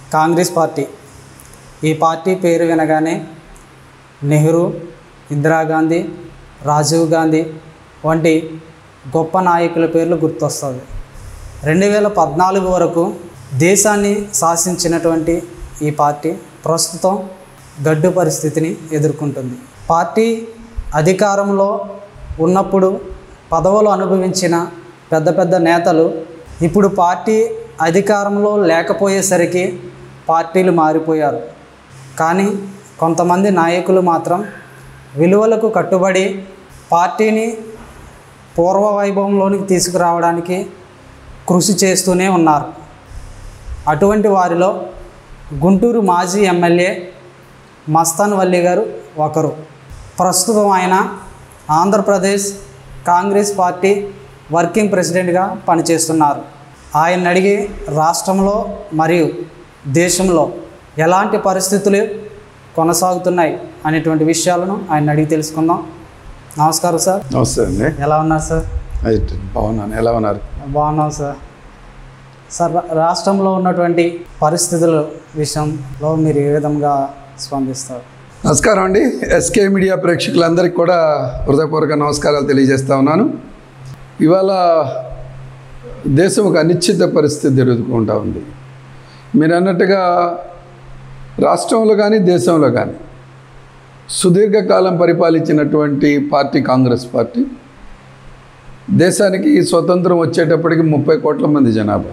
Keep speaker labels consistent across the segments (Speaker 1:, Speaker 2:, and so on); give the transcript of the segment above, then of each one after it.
Speaker 1: Congress party ఈ party పేరు వినగానే నెహ్రూ ఇందిరాగాంధీ రాజీవ్ గాంధీ వంటి గొప్ప నాయకుల పేర్లు గుర్తొస్తుంది రెండు వేల పద్నాలుగు వరకు దేశాన్ని శాసించినటువంటి ఈ పార్టీ ప్రస్తుతం గడ్డు పరిస్థితిని ఎదుర్కొంటుంది పార్టీ అధికారంలో ఉన్నప్పుడు పదవులు అనుభవించిన పెద్ద పెద్ద నేతలు ఇప్పుడు పార్టీ అధికారంలో లేకపోయేసరికి పార్టీలు మారిపోయారు కానీ కొంతమంది నాయకులు మాత్రం విలువలకు కట్టుబడి పార్టీని పూర్వ వైభవంలోనికి తీసుకురావడానికి కృషి చేస్తూనే ఉన్నారు అటువంటి వారిలో గుంటూరు మాజీ ఎమ్మెల్యే మస్తాన్ వల్లి గారు ఒకరు ప్రస్తుతం ఆయన ఆంధ్రప్రదేశ్ కాంగ్రెస్ పార్టీ వర్కింగ్ ప్రెసిడెంట్గా పనిచేస్తున్నారు ఆయన అడిగి రాష్ట్రంలో మరియు దేశంలో ఎలాంటి పరిస్థితులు కొనసాగుతున్నాయి అనేటువంటి విషయాలను ఆయన అడిగి తెలుసుకుందాం నమస్కారం సార్
Speaker 2: నమస్తే అండి
Speaker 1: ఎలా ఉన్నారు సార్
Speaker 2: అయితే బాగున్నాను ఎలా ఉన్నారు
Speaker 1: బాగున్నాం సార్ సార్ రా- రాష్ట్రంలో ఉన్నటువంటి పరిస్థితుల విషయంలో మీరు ఏ విధంగా స్పందిస్తారు
Speaker 2: నమస్కారం అండి ఎస్కే మీడియా ప్రేక్షకులందరికీ కూడా హృదయపూర్వక నమస్కారాలు తెలియజేస్తా ఉన్నాను ఇవాళ దేశం ఒక అనిశ్చిత పరిస్థితి ఎదుర్కొంటా ఉంది మీరు అన్నట్టుగా రాష్ట్రంలో కానీ దేశంలో కానీ సుదీర్ఘకాలం పరిపాలించినటువంటి పార్టీ కాంగ్రెస్ పార్టీ దేశానికి స్వతంత్రం వచ్చేటప్పటికి ముప్పై కోట్ల మంది జనాభా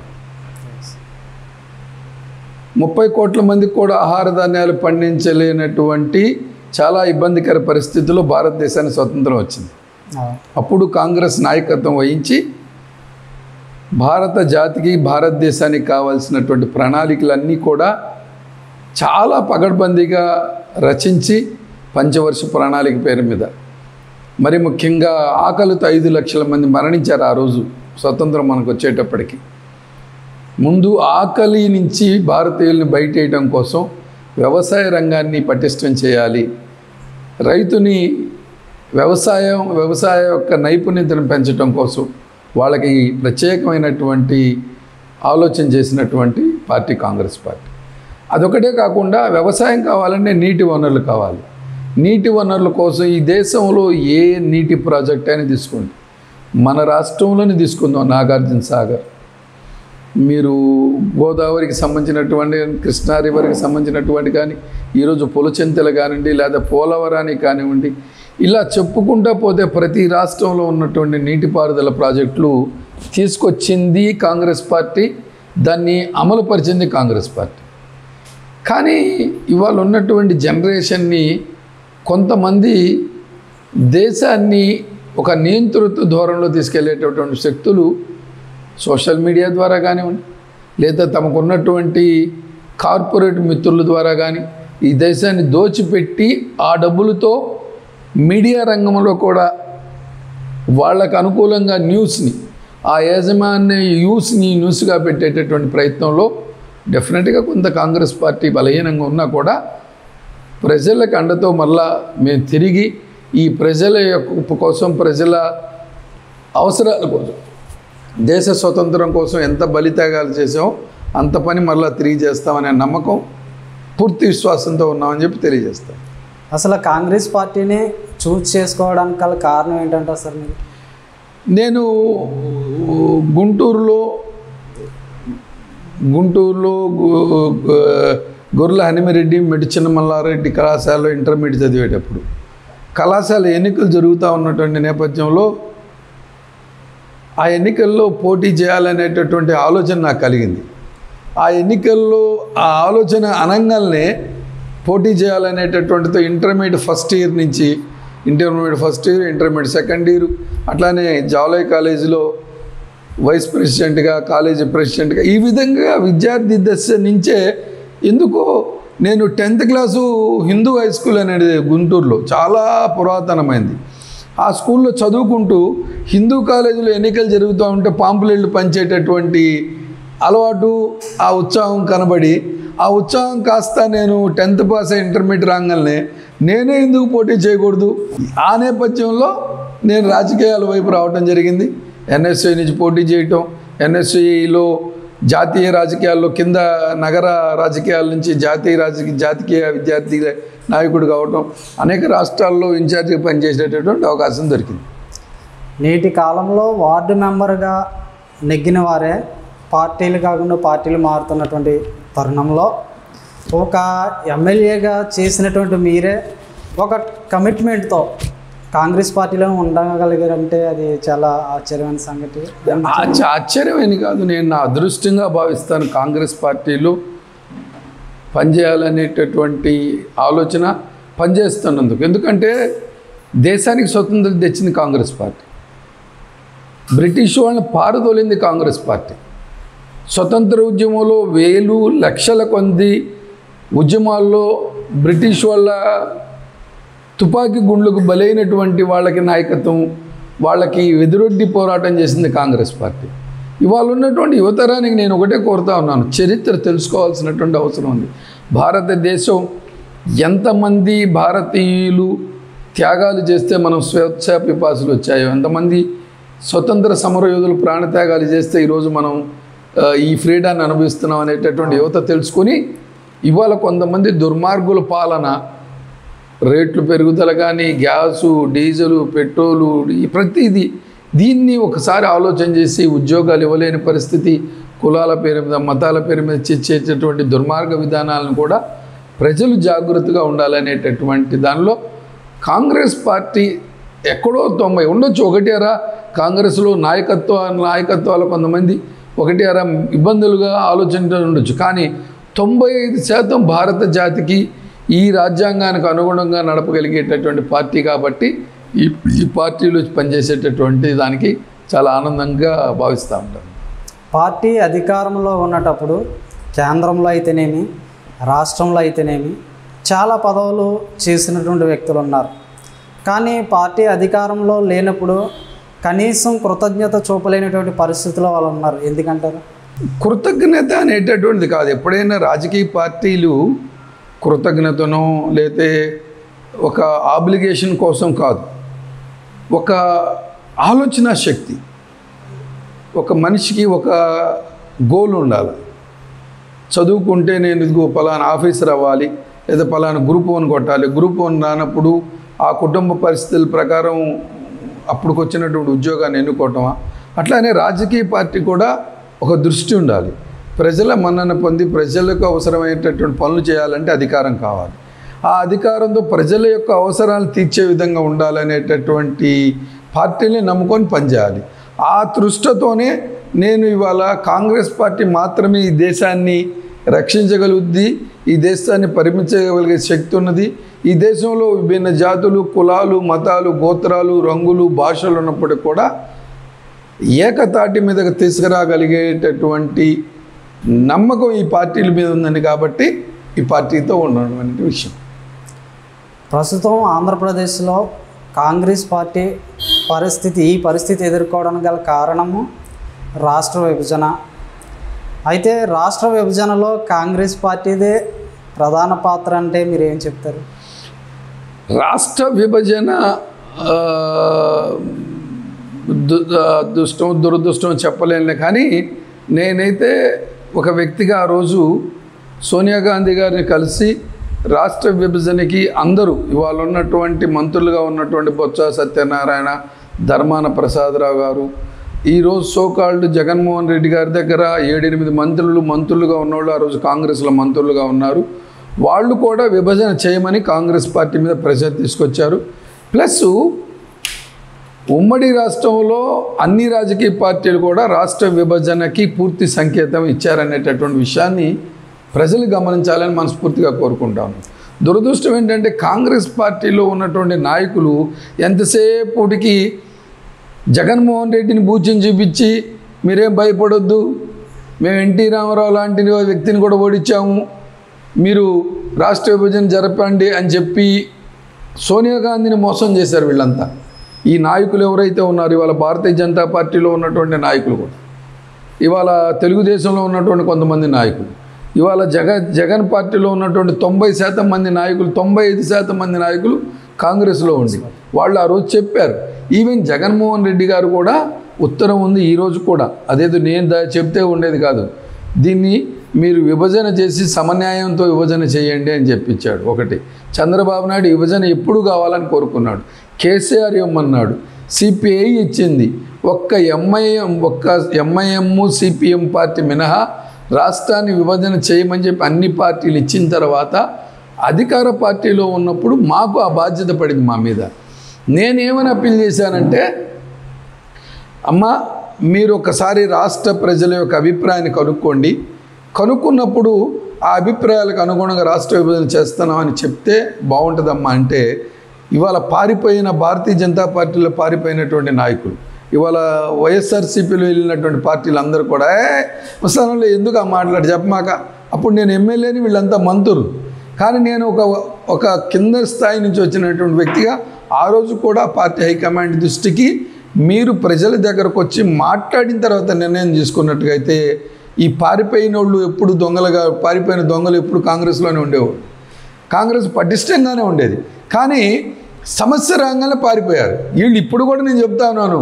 Speaker 2: ముప్పై కోట్ల మందికి కూడా ఆహార ధాన్యాలు పండించలేనటువంటి చాలా ఇబ్బందికర పరిస్థితుల్లో భారతదేశానికి స్వతంత్రం వచ్చింది అప్పుడు కాంగ్రెస్ నాయకత్వం వహించి భారత జాతికి భారతదేశానికి కావాల్సినటువంటి ప్రణాళికలన్నీ కూడా చాలా పగడ్బందీగా రచించి పంచవర్ష ప్రణాళిక పేరు మీద మరి ముఖ్యంగా ఆకలితో ఐదు లక్షల మంది మరణించారు ఆ రోజు స్వతంత్రం మనకు వచ్చేటప్పటికి ముందు ఆకలి నుంచి భారతీయుల్ని బయటేయడం కోసం వ్యవసాయ రంగాన్ని పటిష్టం చేయాలి రైతుని వ్యవసాయం వ్యవసాయ యొక్క నైపుణ్యతను పెంచడం కోసం వాళ్ళకి ప్రత్యేకమైనటువంటి ఆలోచన చేసినటువంటి పార్టీ కాంగ్రెస్ పార్టీ అదొకటే కాకుండా వ్యవసాయం కావాలంటే నీటి వనరులు కావాలి నీటి వనరుల కోసం ఈ దేశంలో ఏ నీటి ప్రాజెక్ట్ అయినా తీసుకోండి మన రాష్ట్రంలోనే తీసుకుందాం నాగార్జున సాగర్ మీరు గోదావరికి సంబంధించినటువంటి కృష్ణా రివర్కి సంబంధించినటువంటి కానీ ఈరోజు పులచెంతలు కానివ్వండి లేదా పోలవరానికి కానివ్వండి ఇలా చెప్పుకుంటా పోతే ప్రతి రాష్ట్రంలో ఉన్నటువంటి నీటిపారుదల ప్రాజెక్టులు తీసుకొచ్చింది కాంగ్రెస్ పార్టీ దాన్ని అమలుపరిచింది కాంగ్రెస్ పార్టీ కానీ ఇవాళ ఉన్నటువంటి జనరేషన్ని కొంతమంది దేశాన్ని ఒక నియంత్రిత ధోరణిలో తీసుకెళ్లేటటువంటి శక్తులు సోషల్ మీడియా ద్వారా కానివ్వండి లేదా తమకు ఉన్నటువంటి కార్పొరేట్ మిత్రుల ద్వారా కానీ ఈ దేశాన్ని దోచిపెట్టి ఆ డబ్బులతో మీడియా రంగంలో కూడా వాళ్ళకు అనుకూలంగా న్యూస్ని ఆ యాజమాన్య యూస్ని న్యూస్గా పెట్టేటటువంటి ప్రయత్నంలో డెఫినెట్గా కొంత కాంగ్రెస్ పార్టీ బలహీనంగా ఉన్నా కూడా ప్రజలకు అండతో మళ్ళా మేము తిరిగి ఈ ప్రజల యొక్క కోసం ప్రజల అవసరాల కోసం దేశ స్వతంత్రం కోసం ఎంత బలిత్యాగాలు చేసామో అంత పని మళ్ళీ తిరిగి చేస్తామనే నమ్మకం పూర్తి విశ్వాసంతో ఉన్నామని చెప్పి తెలియజేస్తాం
Speaker 1: అసలు కాంగ్రెస్ పార్టీని చూస్ చేసుకోవడానికి గల కారణం ఏంటంటారు సార్ మీరు
Speaker 2: నేను గుంటూరులో గుంటూరులో గు- గు- గొర్రెల హనిమిరెడ్డి మెడి చిన్నమల్లారెడ్డి కళాశాలలో ఇంటర్మీడియట్ చదివేటప్పుడు కళాశాల ఎన్నికలు జరుగుతూ ఉన్నటువంటి నేపథ్యంలో ఆ ఎన్నికల్లో పోటీ చేయాలనేటటువంటి ఆలోచన నాకు కలిగింది ఆ ఎన్నికల్లో ఆ ఆలోచన అనంగానే పోటీ చేయాలనేటటువంటితో ఇంటర్మీడియట్ ఫస్ట్ ఇయర్ నుంచి intermediate first year intermediate second year అట్లానే జాలయ్ కాలేజీలో వైస్ ప్రెసిడెంట్గా కాలేజీ ప్రెసిడెంట్గా ఈ విధంగా విద్యార్థి దశ నుంచే ఎందుకో నేను tenth class Hindu high school అనేది గుంటూరులో చాలా పురాతనమైంది ఆ స్కూల్లో చదువుకుంటూ హిందూ కాలేజీలో ఎన్నికలు జరుగుతూ ఉంటే పాంపులెళ్ళు పంచేటటువంటి అలవాటు ఆ ఉత్సాహం కనబడి ఆ ఉత్సాహం కాస్త నేను టెన్త్ పాస్ అయ్యి ఇంటర్మీడియట్ రాగానే నేనే ఎందుకు పోటీ చేయకూడదు ఆ నేపథ్యంలో నేను రాజకీయాల వైపు రావడం జరిగింది ఎన్ఎస్ఐ నుంచి పోటీ చేయటం ఎన్ఎస్ఐలో జాతీయ రాజకీయాల్లో కింద నగర రాజకీయాల నుంచి జాతీయ రాజకీయ జాతీయ విద్యార్థి నాయకుడు కావటం అనేక రాష్ట్రాల్లో ఇన్ఛార్జిగా పనిచేసేటటువంటి అవకాశం దొరికింది
Speaker 1: నేటి కాలంలో వార్డు మెంబర్గా నెగ్గిన వారే పార్టీలు కాకుండా పార్టీలు మారుతున్నటువంటి తరుణంలో ఒక ఎమ్మెల్యేగా చేసినటువంటి మీరే ఒక కమిట్మెంట్తో కాంగ్రెస్ పార్టీలో ఉండగలిగారంటే అది చాలా ఆశ్చర్యమైన సంగతి
Speaker 2: ఆశ్చ- ఆశ్చర్యమేని కాదు నేను నా అదృష్టంగా భావిస్తాను కాంగ్రెస్ పార్టీలో పనిచేయాలనేటటువంటి ఆలోచన పనిచేస్తున్నందుకు ఎందుకంటే దేశానికి స్వతంత్రం తెచ్చింది కాంగ్రెస్ పార్టీ బ్రిటిష్ వాళ్ళని పారదోలింది కాంగ్రెస్ పార్టీ స్వతంత్ర ఉద్యమంలో వేలు లక్షల కొద్ది ఉద్యమాల్లో బ్రిటిష్ వాళ్ళ తుపాకీ గుండ్లకు బలైనటువంటి వాళ్ళకి నాయకత్వం వాళ్ళకి ఎదురొడ్డి పోరాటం చేసింది కాంగ్రెస్ పార్టీ ఇవాళ ఉన్నటువంటి యువతరానికి నేను ఒకటే కోరుతా ఉన్నాను చరిత్ర తెలుసుకోవాల్సినటువంటి అవసరం ఉంది భారతదేశం ఎంతమంది భారతీయులు త్యాగాలు చేస్తే మనం స్వేచ్ఛ పిపాసులు వచ్చాయో ఎంతమంది స్వతంత్ర సమరయోధులు ప్రాణత్యాగాలు చేస్తే ఈరోజు మనం ఆ, ఈ ఫ్రీడాన్ని అనుభవిస్తున్నాం అనేటటువంటి యువత తెలుసుకొని ఇవాళ కొంతమంది దుర్మార్గుల పాలన రేట్లు పెరుగుదల కానీ గ్యాసు డీజిలు పెట్రోలు ఈ ప్రతిదీ దీన్ని ఒకసారి ఆలోచన చేసి ఉద్యోగాలు ఇవ్వలేని పరిస్థితి కులాల పేరు మీద మతాల పేరు మీద చర్చేటటువంటి దుర్మార్గ విధానాలను కూడా ప్రజలు జాగ్రత్తగా ఉండాలనేటటువంటి దానిలో కాంగ్రెస్ పార్టీ ఎక్కడో తొంభై ఉండొచ్చు ఒకటి అరా కాంగ్రెస్లో నాయకత్వ నాయకత్వాలు కొంతమంది ఒకటి అరా ఇబ్బందులుగా ఆలోచన ఉండొచ్చు కానీ తొంభై ఐదు శాతం భారత జాతికి ఈ రాజ్యాంగానికి అనుగుణంగా నడపగలిగేటటువంటి పార్టీ కాబట్టి ఈ ఈ పార్టీలో పనిచేసేటటువంటి దానికి చాలా ఆనందంగా భావిస్తూ ఉంటాను
Speaker 1: పార్టీ అధికారంలో ఉన్నటప్పుడు కేంద్రంలో అయితేనేమి రాష్ట్రంలో అయితేనేమి చాలా పదవులు చేసినటువంటి వ్యక్తులు ఉన్నారు కానీ పార్టీ అధికారంలో లేనప్పుడు కనీసం కృతజ్ఞత చూపలేనటువంటి పరిస్థితిలో వాళ్ళు ఉన్నారు ఎందుకంటారు
Speaker 2: కృతజ్ఞత అనేటటువంటిది కాదు ఎప్పుడైనా రాజకీయ పార్టీలు కృతజ్ఞతను లేతే ఒక ఆబ్లిగేషన్ కోసం కాదు ఒక ఆలోచన శక్తి ఒక మనిషికి ఒక గోల్ ఉండాలి చదువుకుంటే నేను ఇదిగో పలానా ఆఫీసర్ అవ్వాలి లేదా పలానా గ్రూప్ వన్ కొట్టాలి గ్రూప్ వన్ రానప్పుడు ఆ కుటుంబ పరిస్థితుల ప్రకారం అప్పుడుకు వచ్చినటువంటి ఉద్యోగాన్ని ఎన్నుకోవటమా అట్లానే రాజకీయ పార్టీ కూడా ఒక దృష్టి ఉండాలి ప్రజల మన్నన పొంది ప్రజలకు అవసరమైనటువంటి పనులు చేయాలంటే అధికారం కావాలి ఆ అధికారంతో ప్రజల యొక్క అవసరాలు తీర్చే విధంగా ఉండాలనేటటువంటి పార్టీని నమ్ముకొని పనిచేయాలి ఆ దృష్టతోనే నేను ఇవాళ కాంగ్రెస్ పార్టీ మాత్రమే ఈ దేశాన్ని రక్షించగలుగుద్ది ఈ దేశాన్ని పరిమించగలిగే శక్తి ఉన్నది ఈ దేశంలో విభిన్న జాతులు కులాలు మతాలు గోత్రాలు రంగులు భాషలు ఉన్నప్పటికీ కూడా ఏకతాటి మీదకి తీసుకురాగలిగేటటువంటి నమ్మకం ఈ పార్టీల మీద ఉందని కాబట్టి ఈ పార్టీతో ఉండడం అనే విషయం
Speaker 1: ప్రస్తుతం ఆంధ్రప్రదేశ్లో కాంగ్రెస్ పార్టీ పరిస్థితి ఈ పరిస్థితి ఎదుర్కోవడానికి గల కారణము రాష్ట్ర విభజన అయితే రాష్ట్ర విభజనలో కాంగ్రెస్ పార్టీదే ప్రధాన పాత్ర అంటే మీరు ఏం చెప్తారు
Speaker 2: రాష్ట్ర విభజన ఆ, దు- దుష్టం దురదృష్టం చెప్పలేనులే కానీ నేనైతే ఒక వ్యక్తిగా ఆ రోజు సోనియా గాంధీ గారిని కలిసి రాష్ట్ర విభజనకి అందరూ ఇవాళ ఉన్నటువంటి మంత్రులుగా ఉన్నటువంటి బొత్స సత్యనారాయణ ధర్మాన ప్రసాదరావు గారు ఈరోజు సోకాల్డ్ జగన్మోహన్ రెడ్డి గారి దగ్గర ఏడెనిమిది మంత్రులు మంత్రులుగా ఉన్నవాళ్ళు ఆ రోజు కాంగ్రెస్లో మంత్రులుగా ఉన్నారు వాళ్ళు కూడా విభజన చేయమని కాంగ్రెస్ పార్టీ మీద ప్రెషర్ తీసుకొచ్చారు ప్లస్ ఉమ్మడి రాష్ట్రంలో అన్ని రాజకీయ పార్టీలు కూడా రాష్ట్ర విభజనకి పూర్తి సంకేతం ఇచ్చారనేటటువంటి విషయాన్ని ప్రజలు గమనించాలని మనస్ఫూర్తిగా కోరుకుంటాను దురదృష్టం ఏంటంటే కాంగ్రెస్ పార్టీలో ఉన్నటువంటి నాయకులు ఎంతసేపటికి జగన్మోహన్ రెడ్డిని బూచిని చూపించి మీరేం భయపడొద్దు మేము ఎన్టీ రామారావు లాంటి వ్యక్తిని కూడా ఓడించాము మీరు రాష్ట్ర విభజన జరపండి అని చెప్పి సోనియా గాంధీని మోసం చేశారు వీళ్ళంతా ఈ నాయకులు ఎవరైతే ఉన్నారో ఇవాళ భారతీయ జనతా పార్టీలో ఉన్నటువంటి నాయకులు కూడా ఇవాళ తెలుగుదేశంలో ఉన్నటువంటి కొంతమంది నాయకులు ఇవాళ జగ జగన్ పార్టీలో ఉన్నటువంటి తొంభై శాతం మంది నాయకులు తొంభై ఐదు శాతం మంది నాయకులు కాంగ్రెస్లో ఉండి వాళ్ళు ఆ రోజు చెప్పారు ఈవెన్ జగన్మోహన్ రెడ్డి గారు కూడా ఉత్తరం ఉంది ఈ రోజు కూడా అదేదో నేను దా- చెప్తే ఉండేది కాదు దీన్ని మీరు విభజన చేసి సమన్యాయంతో విభజన చేయండి అని చెప్పించాడు ఒకటి చంద్రబాబు నాయుడు విభజన ఎప్పుడు కావాలని కోరుకున్నాడు కేసీఆర్ ఇవ్వమన్నాడు సిపిఐ ఇచ్చింది ఒక్క ఎంఐఎం ఒక్క ఎంఐఎం సిపిఎం పార్టీ మినహా రాష్ట్రాన్ని విభజన చేయమని చెప్పి అన్ని పార్టీలు ఇచ్చిన తర్వాత అధికార పార్టీలో ఉన్నప్పుడు మాకు ఆ బాధ్యత పడింది మా మీద నేనేమని అప్పీల్ చేశానంటే అమ్మ మీరు ఒకసారి రాష్ట్ర ప్రజల యొక్క అభిప్రాయాన్ని కనుక్కోండి కనుక్కున్నప్పుడు ఆ అభిప్రాయాలకు అనుగుణంగా రాష్ట్ర విభజన చేస్తున్నామని చెప్తే బాగుంటుందమ్మా అంటే ఇవాళ పారిపోయిన భారతీయ జనతా పార్టీలో పారిపోయినటువంటి నాయకులు ఇవాళ వైఎస్ఆర్సీపీలో వెళ్ళినటువంటి పార్టీలు అందరూ కూడా ఏ ముసలంలో ఎందుకు ఆ మాట్లాడి చెప్పమాక అప్పుడు నేను ఎమ్మెల్యేని వీళ్ళంతా మంత్రులు కానీ నేను ఒక ఒక కింద స్థాయి నుంచి వచ్చినటువంటి వ్యక్తిగా ఆ రోజు కూడా పార్టీ హైకమాండ్ దృష్టికి మీరు ప్రజల దగ్గరకు వచ్చి మాట్లాడిన తర్వాత నిర్ణయం తీసుకున్నట్టుగా అయితే ఈ పారిపోయిన వాళ్ళు ఎప్పుడు దొంగలుగా పారిపోయిన దొంగలు ఎప్పుడు కాంగ్రెస్లోనే ఉండేవాళ్ళు కాంగ్రెస్ పటిష్టంగానే ఉండేది కానీ సమస్య రాగానే పారిపోయారు వీళ్ళు ఇప్పుడు కూడా నేను చెప్తా ఉన్నాను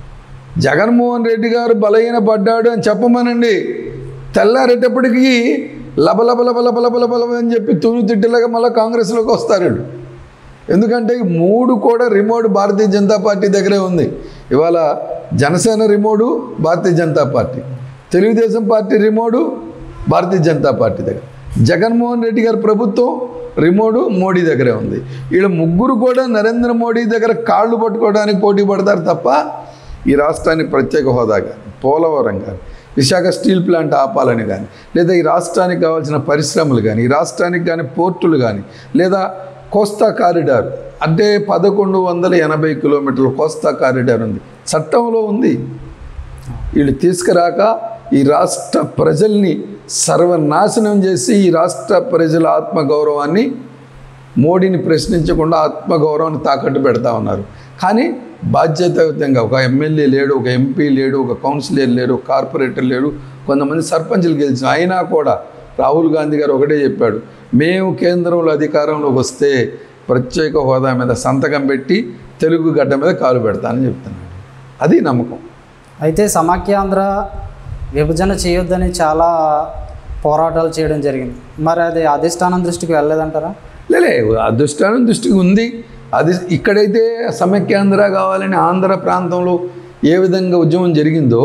Speaker 2: జగన్మోహన్ రెడ్డి గారు బలహీన పడ్డాడు అని చెప్పమనండి తెల్లారేటప్పటికి లబలబ లబ లబ లబ లబ లబ అని చెప్పి తుని తిట్టలాగా మళ్ళీ కాంగ్రెస్లోకి వస్తారు వీళ్ళు. ఎందుకంటే ఈ మూడు కూడా రిమోట్ భారతీయ జనతా పార్టీ దగ్గరే ఉంది ఇవాళ Janasena remote Bharatiya Janata party Telugu Desam party remote Bharatiya Janata party దగ్గర జగన్మోహన్ రెడ్డి గారి ప్రభుత్వం రిమోడు మోడీ దగ్గరే ఉంది వీళ్ళ ముగ్గురు కూడా నరేంద్ర మోడీ దగ్గర కాళ్ళు పట్టుకోవడానికి పోటీ పడతారు తప్ప ఈ రాష్ట్రానికి ప్రత్యేక హోదా కానీ పోలవరం కానీ విశాఖ స్టీల్ ప్లాంట్ ఆపాలని కానీ లేదా ఈ రాష్ట్రానికి కావాల్సిన పరిశ్రమలు కానీ ఈ రాష్ట్రానికి కానీ పోర్టులు కానీ లేదా కోస్తా కారిడార్ అంటే పదకొండు వందల ఎనభై కిలోమీటర్ల కోస్తా కారిడార్ ఉంది చట్టంలో ఉంది వీళ్ళు తీసుకురాక ఈ రాష్ట్ర ప్రజల్ని సర్వనాశనం చేసి ఈ రాష్ట్ర ప్రజల ఆత్మగౌరవాన్ని మోడీని ప్రశ్నించకుండా ఆత్మగౌరవాన్ని తాకట్టు పెడతా ఉన్నారు కానీ బాధ్యతాయుతంగా ఒక ఎమ్మెల్యే లేడు ఒక ఎంపీ లేడు ఒక కౌన్సిలర్ లేడు ఒక కార్పొరేటర్ లేడు కొంతమంది సర్పంచులు గెలిచిన అయినా కూడా రాహుల్ గాంధీ గారు ఒకటే చెప్పాడు మేము కేంద్రంలో అధికారంలోకి వస్తే ప్రత్యేక హోదా మీద సంతకం పెట్టి తెలుగు గడ్డ మీద కాలు పెడతానని చెప్తున్నాడు అది నమ్మకం
Speaker 1: అయితే సమాఖ్యాంధ్ర విభజన చేయొద్దని చాలా పోరాటాలు చేయడం జరిగింది మరి అది అధిష్టానం దృష్టికి వెళ్ళలేదంటారా
Speaker 2: లేలే అదృష్టానం దృష్టికి ఉంది అది ఇక్కడైతే సమైక్యాంధ్ర కావాలని ఆంధ్ర ప్రాంతంలో ఏ విధంగా ఉద్యమం జరిగిందో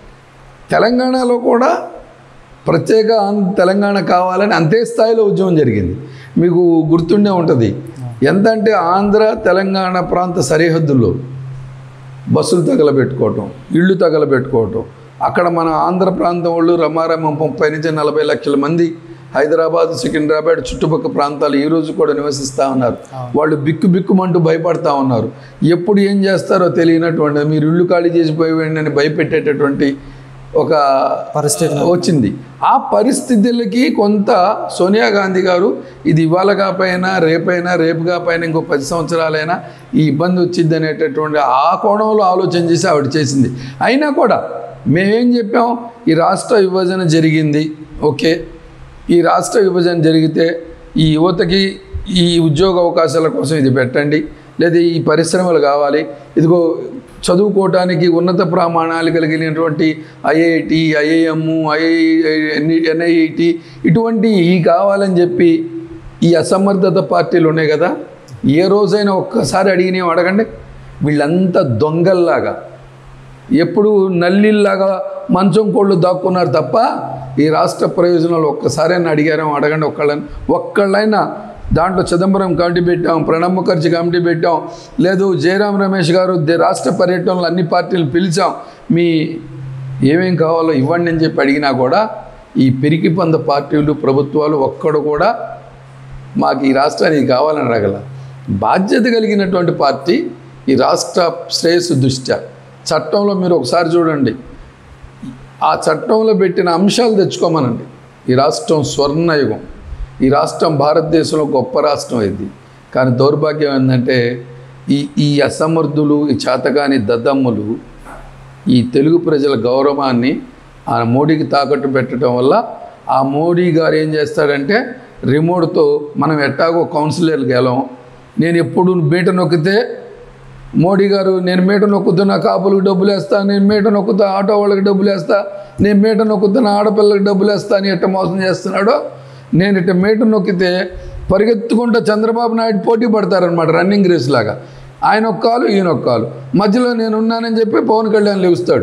Speaker 2: తెలంగాణలో కూడా ప్రత్యేక ఆంధ్ర తెలంగాణ కావాలని అంతే స్థాయిలో ఉద్యమం జరిగింది మీకు గుర్తుండే ఉంటుంది ఎంత అంటే ఆంధ్ర తెలంగాణ ప్రాంత సరిహద్దుల్లో బస్సులు తగలబెట్టుకోవటం ఇళ్ళు తగలబెట్టుకోవటం అక్కడ మన ఆంధ్ర ప్రాంతం వాళ్ళు రమారమ ముప్పై నుంచి నలభై లక్షల మంది హైదరాబాద్ సికింద్రాబాద్ చుట్టుపక్కల ప్రాంతాలు ఈ రోజు కూడా నివసిస్తూ ఉన్నారు వాళ్ళు బిక్కు బిక్కుమంటూ భయపడతా ఉన్నారు ఎప్పుడు ఏం చేస్తారో తెలియనటువంటి మీరు ఇళ్ళు ఖాళీ చేసిపోయేయండి అని భయపెట్టేటటువంటి ఒక
Speaker 1: పరిస్థితి
Speaker 2: వచ్చింది ఆ పరిస్థితులకి కొంత సోనియా గాంధీ గారు ఇది ఇవాళ కాపైనా రేపైనా రేపు కాపైనా ఇంకో పది సంవత్సరాలైనా ఈ ఇబ్బంది వచ్చింది అనేటటువంటి ఆ కోణంలో ఆలోచన చేసి ఆవిడ చేసింది అయినా కూడా మేమేం చెప్పాం ఈ రాష్ట్ర విభజన జరిగింది ఓకే ఈ రాష్ట్ర విభజన జరిగితే ఈ యువతకి ఈ ఉద్యోగ అవకాశాల కోసం ఇది పెట్టండి లేదా ఈ పరిశ్రమలు కావాలి ఇదిగో చదువుకోవటానికి ఉన్నత ప్రమాణాలు కలిగినటువంటి ఐఐటి ఐఐఎం ఐఐ ఎన్ఐటి ఇటువంటి ఈ కావాలని చెప్పి ఈ అసమర్థత పార్టీలు ఉన్నాయి కదా ఏ రోజైనా ఒక్కసారి అడిగినా అడగండి వీళ్ళంతా దొంగల్లాగా ఎప్పుడు నల్లిల్లాగా మంచం కోళ్ళు దాక్కున్నారు తప్ప ఈ రాష్ట్ర ప్రయోజనాలు ఒక్కసారైనా అడిగారేమో అడగండి ఒక్కళ్ళని ఒక్కళ్ళైనా దాంట్లో చిదంబరం కమిటీ పెట్టాం ప్రణబ్ ముఖర్జీ కమిటీ పెట్టాం లేదు జయరాం రమేష్ గారు దే- రాష్ట్ర పర్యటనలో అన్ని పార్టీలు పిలిచాం మీ ఏమేం కావాలో ఇవ్వండి అని చెప్పి అడిగినా కూడా ఈ పెరికి పంద పార్టీలు ప్రభుత్వాలు ఒక్కడు కూడా మాకు ఈ రాష్ట్రానికి కావాలని అడగల బాధ్యత కలిగినటువంటి పార్టీ ఈ రాష్ట్ర శ్రేయస్సు దృష్ట్యా చట్టంలో మీరు ఒకసారి చూడండి ఆ చట్టంలో పెట్టిన అంశాలు తెచ్చుకోమనండి ఈ రాష్ట్రం స్వర్ణయుగం ఈ రాష్ట్రం భారతదేశంలో గొప్ప రాష్ట్రం ఇది కానీ దౌర్భాగ్యం ఏంటంటే ఈ ఈ అసమర్థులు ఈ చేతగాని దద్దమ్ములు ఈ తెలుగు ప్రజల గౌరవాన్ని ఆ మోడీకి తాకట్టు పెట్టడం వల్ల ఆ మోడీ గారు ఏం చేస్తాడంటే రిమోట్తో మనం ఎట్టాగో కౌన్సిలర్ గెలం నేను ఎప్పుడు బీట నొక్కితే మోడీ గారు నేను మీట నొక్కుతున్నా కాపులకు డబ్బులు వేస్తా నేను మీట నొక్కుతా ఆటో వాళ్ళకి డబ్బులు వేస్తా నేను మీట నొక్కుతున్నా ఆడపిల్లకి డబ్బులు వేస్తా అని ఎట్ట మోసం చేస్తున్నాడో నేను ఇట్ట మీట నొక్కితే పరిగెత్తుకుంటూ చంద్రబాబు నాయుడు పోటీ పడతారనమాట రన్నింగ్ రేస్ లాగా ఆయన ఒక కాలు ఈయన ఒక కాలు మధ్యలో నేను ఉన్నానని చెప్పి పవన్ కళ్యాణ్ లేస్తాడు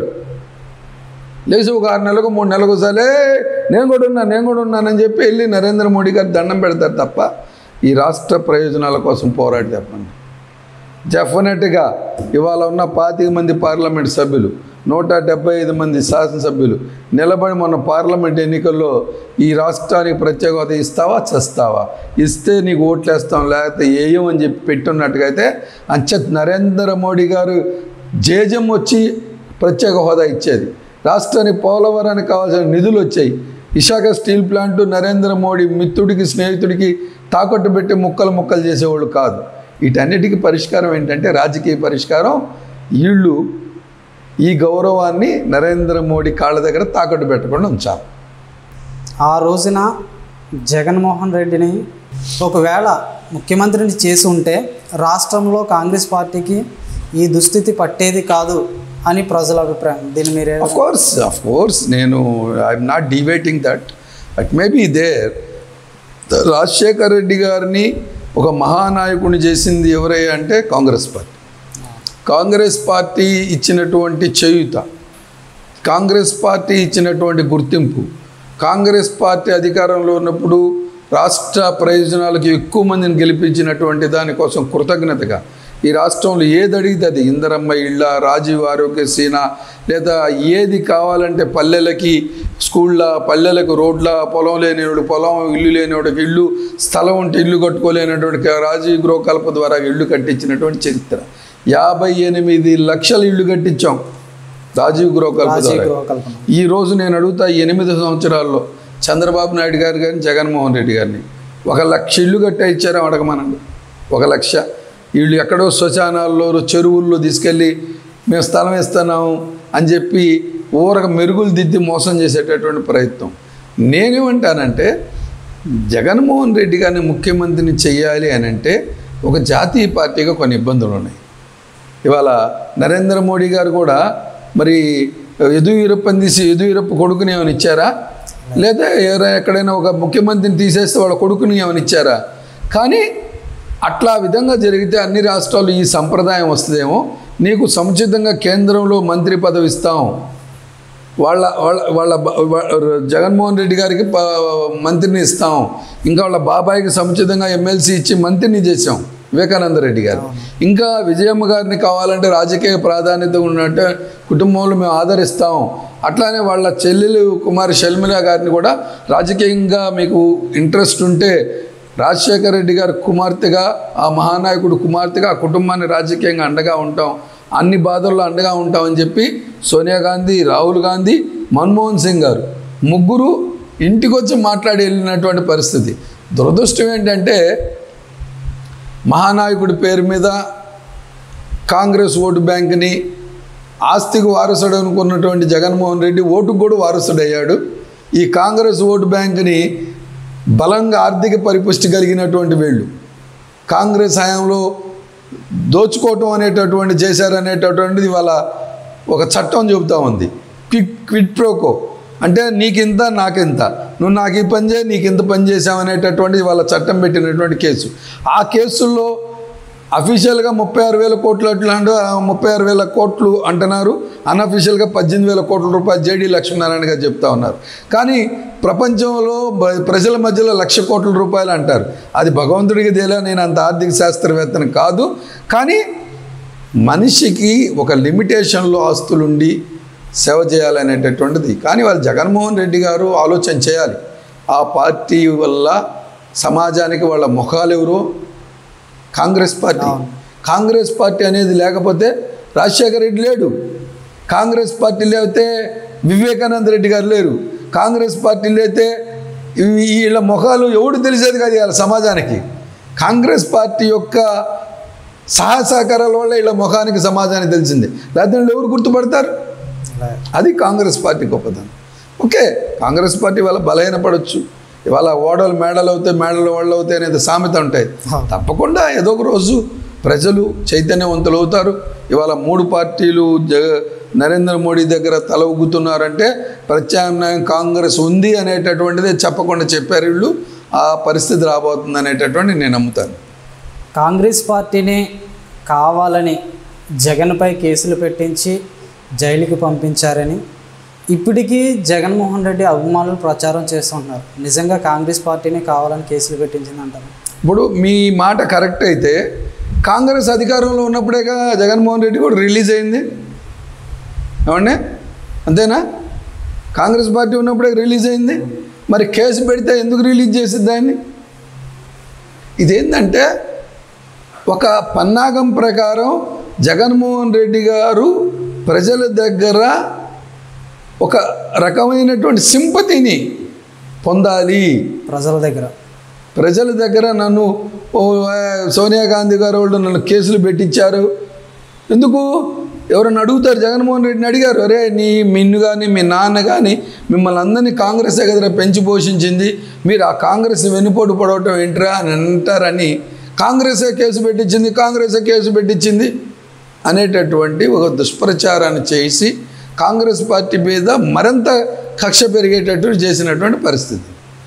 Speaker 2: లేచి ఒక ఆరు నెలలకు మూడు నెలలకు సరే నేను కూడా ఉన్నాను నేను కూడా ఉన్నానని చెప్పి వెళ్ళి నరేంద్ర మోడీ గారు దండం పెడతారు తప్ప ఈ రాష్ట్ర ప్రయోజనాల కోసం పోరాడి చెప్పండి డెఫినెట్గా ఇవాళ ఉన్న పాతిక మంది పార్లమెంట్ సభ్యులు నూట డెబ్బై ఐదు మంది శాసనసభ్యులు నిలబడి మన పార్లమెంట్ ఎన్నికల్లో ఈ రాష్ట్రానికి ప్రత్యేక హోదా ఇస్తావా చస్తావా ఇస్తే నీకు ఓట్లేస్తాం లేకపోతే ఏయం అని చెప్పి పెట్టున్నట్టుగా అయితే అంచెత్ నరేంద్ర మోడీ గారు జేజం వచ్చి ప్రత్యేక హోదా ఇచ్చేది రాష్ట్రానికి పోలవరానికి కావాల్సిన నిధులు వచ్చాయి విశాఖ స్టీల్ ప్లాంట్ నరేంద్ర మోడీ మిత్రుడికి స్నేహితుడికి తాకట్టు పెట్టి ముక్కలు ముక్కలు చేసేవాళ్ళు కాదు వీటన్నిటికీ పరిష్కారం ఏంటంటే రాజకీయ పరిష్కారం వీళ్ళు ఈ గౌరవాన్ని నరేంద్ర మోడీ కాళ్ళ దగ్గర తాకట్టు పెట్టకుండా ఉంచాలి
Speaker 1: ఆ రోజున జగన్మోహన్ రెడ్డిని ఒకవేళ ముఖ్యమంత్రిని చేసి ఉంటే రాష్ట్రంలో కాంగ్రెస్ పార్టీకి ఈ దుస్థితి పట్టేది కాదు అని ప్రజల అభిప్రాయం దీన్ని మీరే
Speaker 2: అఫ్ కోర్స్ అఫ్ కోర్స్ నేను I'm not deviating that at may be there Rajasekhar Reddy గారిని ఒక మహానాయకుడిని చేసింది ఎవరయ్యా అంటే కాంగ్రెస్ పార్టీ కాంగ్రెస్ పార్టీ ఇచ్చినటువంటి చేయుత కాంగ్రెస్ పార్టీ ఇచ్చినటువంటి గుర్తింపు కాంగ్రెస్ పార్టీ అధికారంలో ఉన్నప్పుడు రాష్ట్ర ప్రయోజనాలకు ఎక్కువ మందిని గెలిపించినటువంటి దానికోసం కృతజ్ఞతగా ఈ రాష్ట్రంలో ఏది అడిగితే అది ఇందరమ్మ ఇళ్ళ రాజీవ్ ఆరోగ్యసేన లేదా ఏది కావాలంటే పల్లెలకి స్కూళ్ళ పల్లెలకు రోడ్ల పొలం లేనివాడు పొలం ఇల్లు లేనివాడికి ఇల్లు స్థలం ఉంటే ఇల్లు కట్టుకోలేనటువంటి రాజీవ్ గృహకల్ప ద్వారా ఇల్లు కట్టించినటువంటి చరిత్ర యాభై ఎనిమిది లక్షల ఇల్లు కట్టించాం రాజీవ్ గృహకల్ప
Speaker 1: రాజీ
Speaker 2: ద్వారా
Speaker 1: గృహకల్పన
Speaker 2: ఈ రోజు నేను అడుగుతా ఈ ఎనిమిది సంవత్సరాల్లో చంద్రబాబు నాయుడు గారు కానీ జగన్మోహన్ రెడ్డి గారిని ఒక లక్ష ఇల్లు కట్టే ఇచ్చారా అడగమనండి ఒక లక్ష వీళ్ళు ఎక్కడో శ్మశానాల్లో చెరువుల్లో తీసుకెళ్ళి మేము స్థలం ఇస్తున్నాము అని చెప్పి ఊరక మెరుగులు దిద్ది మోసం చేసేటటువంటి ప్రయత్నం నేనేమంటానంటే జగన్మోహన్ రెడ్డి గారిని ముఖ్యమంత్రిని చెయ్యాలి అని అంటే ఒక జాతీయ పార్టీగా కొన్ని ఇబ్బందులు ఉన్నాయి ఇవాళ నరేంద్ర మోడీ గారు కూడా మరి ఎదుయూరప్పని తీసి ఎదుయూరప్ప కొడుకుని ఏమైనా ఇచ్చారా లేదా ఎవరైనా ఎక్కడైనా ఒక ముఖ్యమంత్రిని తీసేస్తే వాళ్ళ కొడుకుని ఏమైనా ఇచ్చారా కానీ అట్లా విధంగా జరిగితే అన్ని రాష్ట్రాలు ఈ సంప్రదాయం వస్తుందేమో నీకు సముచితంగా కేంద్రంలో మంత్రి పదవి ఇస్తాం వాళ్ళ వాళ్ళ వాళ్ళ బ- వా- జగన్మోహన్ రెడ్డి గారికి ప- మంత్రిని ఇస్తాం ఇంకా వాళ్ళ బాబాయికి సముచితంగా ఎమ్మెల్సీ ఇచ్చి మంత్రిని చేసాం వివేకానంద రెడ్డి గారు ఇంకా విజయమ్మ గారిని కావాలంటే రాజకీయ ప్రాధాన్యత ఉన్నట్టు కుటుంబంలో మేము ఆదరిస్తాం అట్లానే వాళ్ళ చెల్లెలు కుమారి షర్మిల గారిని కూడా రాజకీయంగా మీకు ఇంట్రెస్ట్ ఉంటే రాజశేఖర రెడ్డి గారి కుమార్తెగా ఆ మహానాయకుడు కుమార్తెగా ఆ కుటుంబాన్ని రాజకీయంగా అండగా ఉంటాం అన్ని బాధల్లో అండగా ఉంటామని చెప్పి సోనియా గాంధీ రాహుల్ గాంధీ మన్మోహన్ సింగ్ గారు ముగ్గురు ఇంటికి వచ్చి మాట్లాడి వెళ్ళినటువంటి పరిస్థితి దురదృష్టం ఏంటంటే మహానాయకుడి పేరు మీద కాంగ్రెస్ ఓటు బ్యాంక్ని ఆస్తికి వారసుడు అనుకున్నటువంటి జగన్మోహన్ రెడ్డి ఓటుకు కూడా వారసుడయ్యాడు ఈ కాంగ్రెస్ ఓటు బ్యాంక్ని బలంగా ఆర్థిక పరిపుష్టి కలిగినటువంటి వీళ్ళు కాంగ్రెస్ హయాంలో దోచుకోవటం అనేటటువంటి చేశారనేటటువంటిది ఇవాళ ఒక చట్టం చెబుతా ఉంది క్విట్ క్విట్ ప్రోకో అంటే నీకింత నాకింత నువ్వు నాకు ఈ పని చేయి నీకు ఇంత పని చేసావనేటటువంటిది వాళ్ళ చట్టం పెట్టినటువంటి కేసు ఆ కేసుల్లో అఫీషియల్గా ముప్పై ఆరు వేల కోట్లు అట్లా అంటే ముప్పై ఆరు వేల కోట్లు అంటున్నారు అన్అఫీషియల్గా పద్దెనిమిది వేల కోట్ల రూపాయలు జేడీ లక్ష్మీనారాయణ గారు చెప్తా ఉన్నారు కానీ ప్రపంచంలో బ- ప్రజల మధ్యలో లక్ష కోట్ల రూపాయలు అంటారు అది భగవంతుడికి తెలియ నేను అంత ఆర్థిక శాస్త్రవేత్తని కాదు కానీ మనిషికి ఒక లిమిటేషన్లో ఆస్తులుండి సేవ చేయాలనేటటువంటిది కానీ వాళ్ళు జగన్మోహన్ రెడ్డి గారు ఆలోచన చేయాలి ఆ పార్టీ వల్ల సమాజానికి వాళ్ళ ముఖాలు ఎవరో కాంగ్రెస్ పార్టీ కాంగ్రెస్ పార్టీ అనేది లేకపోతే రాజశేఖర రెడ్డి లేడు కాంగ్రెస్ పార్టీ లేకపోతే వివేకానంద రెడ్డి గారు లేరు కాంగ్రెస్ పార్టీ లేతే ఈ- వీళ్ళ ముఖాలు ఎవడు తెలిసేది కాదు ఇవాళ సమాజానికి కాంగ్రెస్ పార్టీ యొక్క సహాయ సహకారాల వల్ల వీళ్ళ ముఖానికి సమాజానికి తెలిసింది లేకపోతే వీళ్ళు ఎవరు గుర్తుపడతారు అది కాంగ్రెస్ పార్టీ గొప్పదనం ఓకే కాంగ్రెస్ పార్టీ వాళ్ళ బలహీనపడవచ్చు ఇవాళ ఓడలు మేడలు అవుతాయి మేడలు ఓడలు అవుతాయి అనేది సామెత ఉంటాయి
Speaker 1: అవును.
Speaker 2: తప్పకుండా ఏదో ఒక రోజు ప్రజలు చైతన్యవంతులు అవుతారు ఇవాళ మూడు పార్టీలు జగ నరేంద్ర మోడీ దగ్గర తల ఊగుతున్నారంటే ప్రత్యామ్నాయం కాంగ్రెస్ ఉంది అనేటటువంటిదే చెప్పకుండా చెప్పారు వీళ్ళు ఆ పరిస్థితి రాబోతుంది అనేటటువంటి నేను నమ్ముతాను
Speaker 1: కాంగ్రెస్ పార్టీని కావాలని జగన్పై కేసులు పెట్టించి జైలుకి పంపించారని ఇప్పటికీ జగన్మోహన్ రెడ్డి అభిమానులు ప్రచారం చేస్తుంటున్నారు నిజంగా కాంగ్రెస్ పార్టీని కావాలని కేసులు పెట్టించిందంటారు
Speaker 2: ఇప్పుడు మీ మాట కరెక్ట్ అయితే కాంగ్రెస్ అధికారంలో ఉన్నప్పుడేగా జగన్మోహన్ రెడ్డి కూడా రిలీజ్ అయింది ఏమండి అంతేనా కాంగ్రెస్ పార్టీ ఉన్నప్పుడే రిలీజ్ అయింది మరి కేసు పెడితే ఎందుకు రిలీజ్ చేసింది దాన్ని ఇదేంటంటే ఒక పన్నాగం ప్రకారం జగన్మోహన్ రెడ్డి గారు ప్రజల దగ్గర ఒక రకమైనటువంటి సింపతిని పొందాలి
Speaker 1: ప్రజల దగ్గర
Speaker 2: ప్రజల దగ్గర నన్ను ఓ, ఆ, సోనియా గాంధీ గారు వాళ్ళు నన్ను కేసులు పెట్టించారు ఎందుకు ఎవరన్నా అడుగుతారు జగన్మోహన్ రెడ్డిని అడిగారు అరే నీ మిన్ను కానీ మీ నాన్న కానీ మిమ్మల్ని అందరినీ కాంగ్రెస్ దగ్గర పెంచి పోషించింది మీరు ఆ కాంగ్రెస్ వెనుపోటు పడవటం ఏంట్రా అని అంటారని కాంగ్రెసే కేసు పెట్టించింది కాంగ్రెసే కేసు పెట్టించింది అనేటటువంటి ఒక దుష్ప్రచారాన్ని చేసి కాంగ్రెస్ పార్టీ మీద మరింత కక్ష పెరిగేటట్టు చేసినటువంటి పరిస్థితి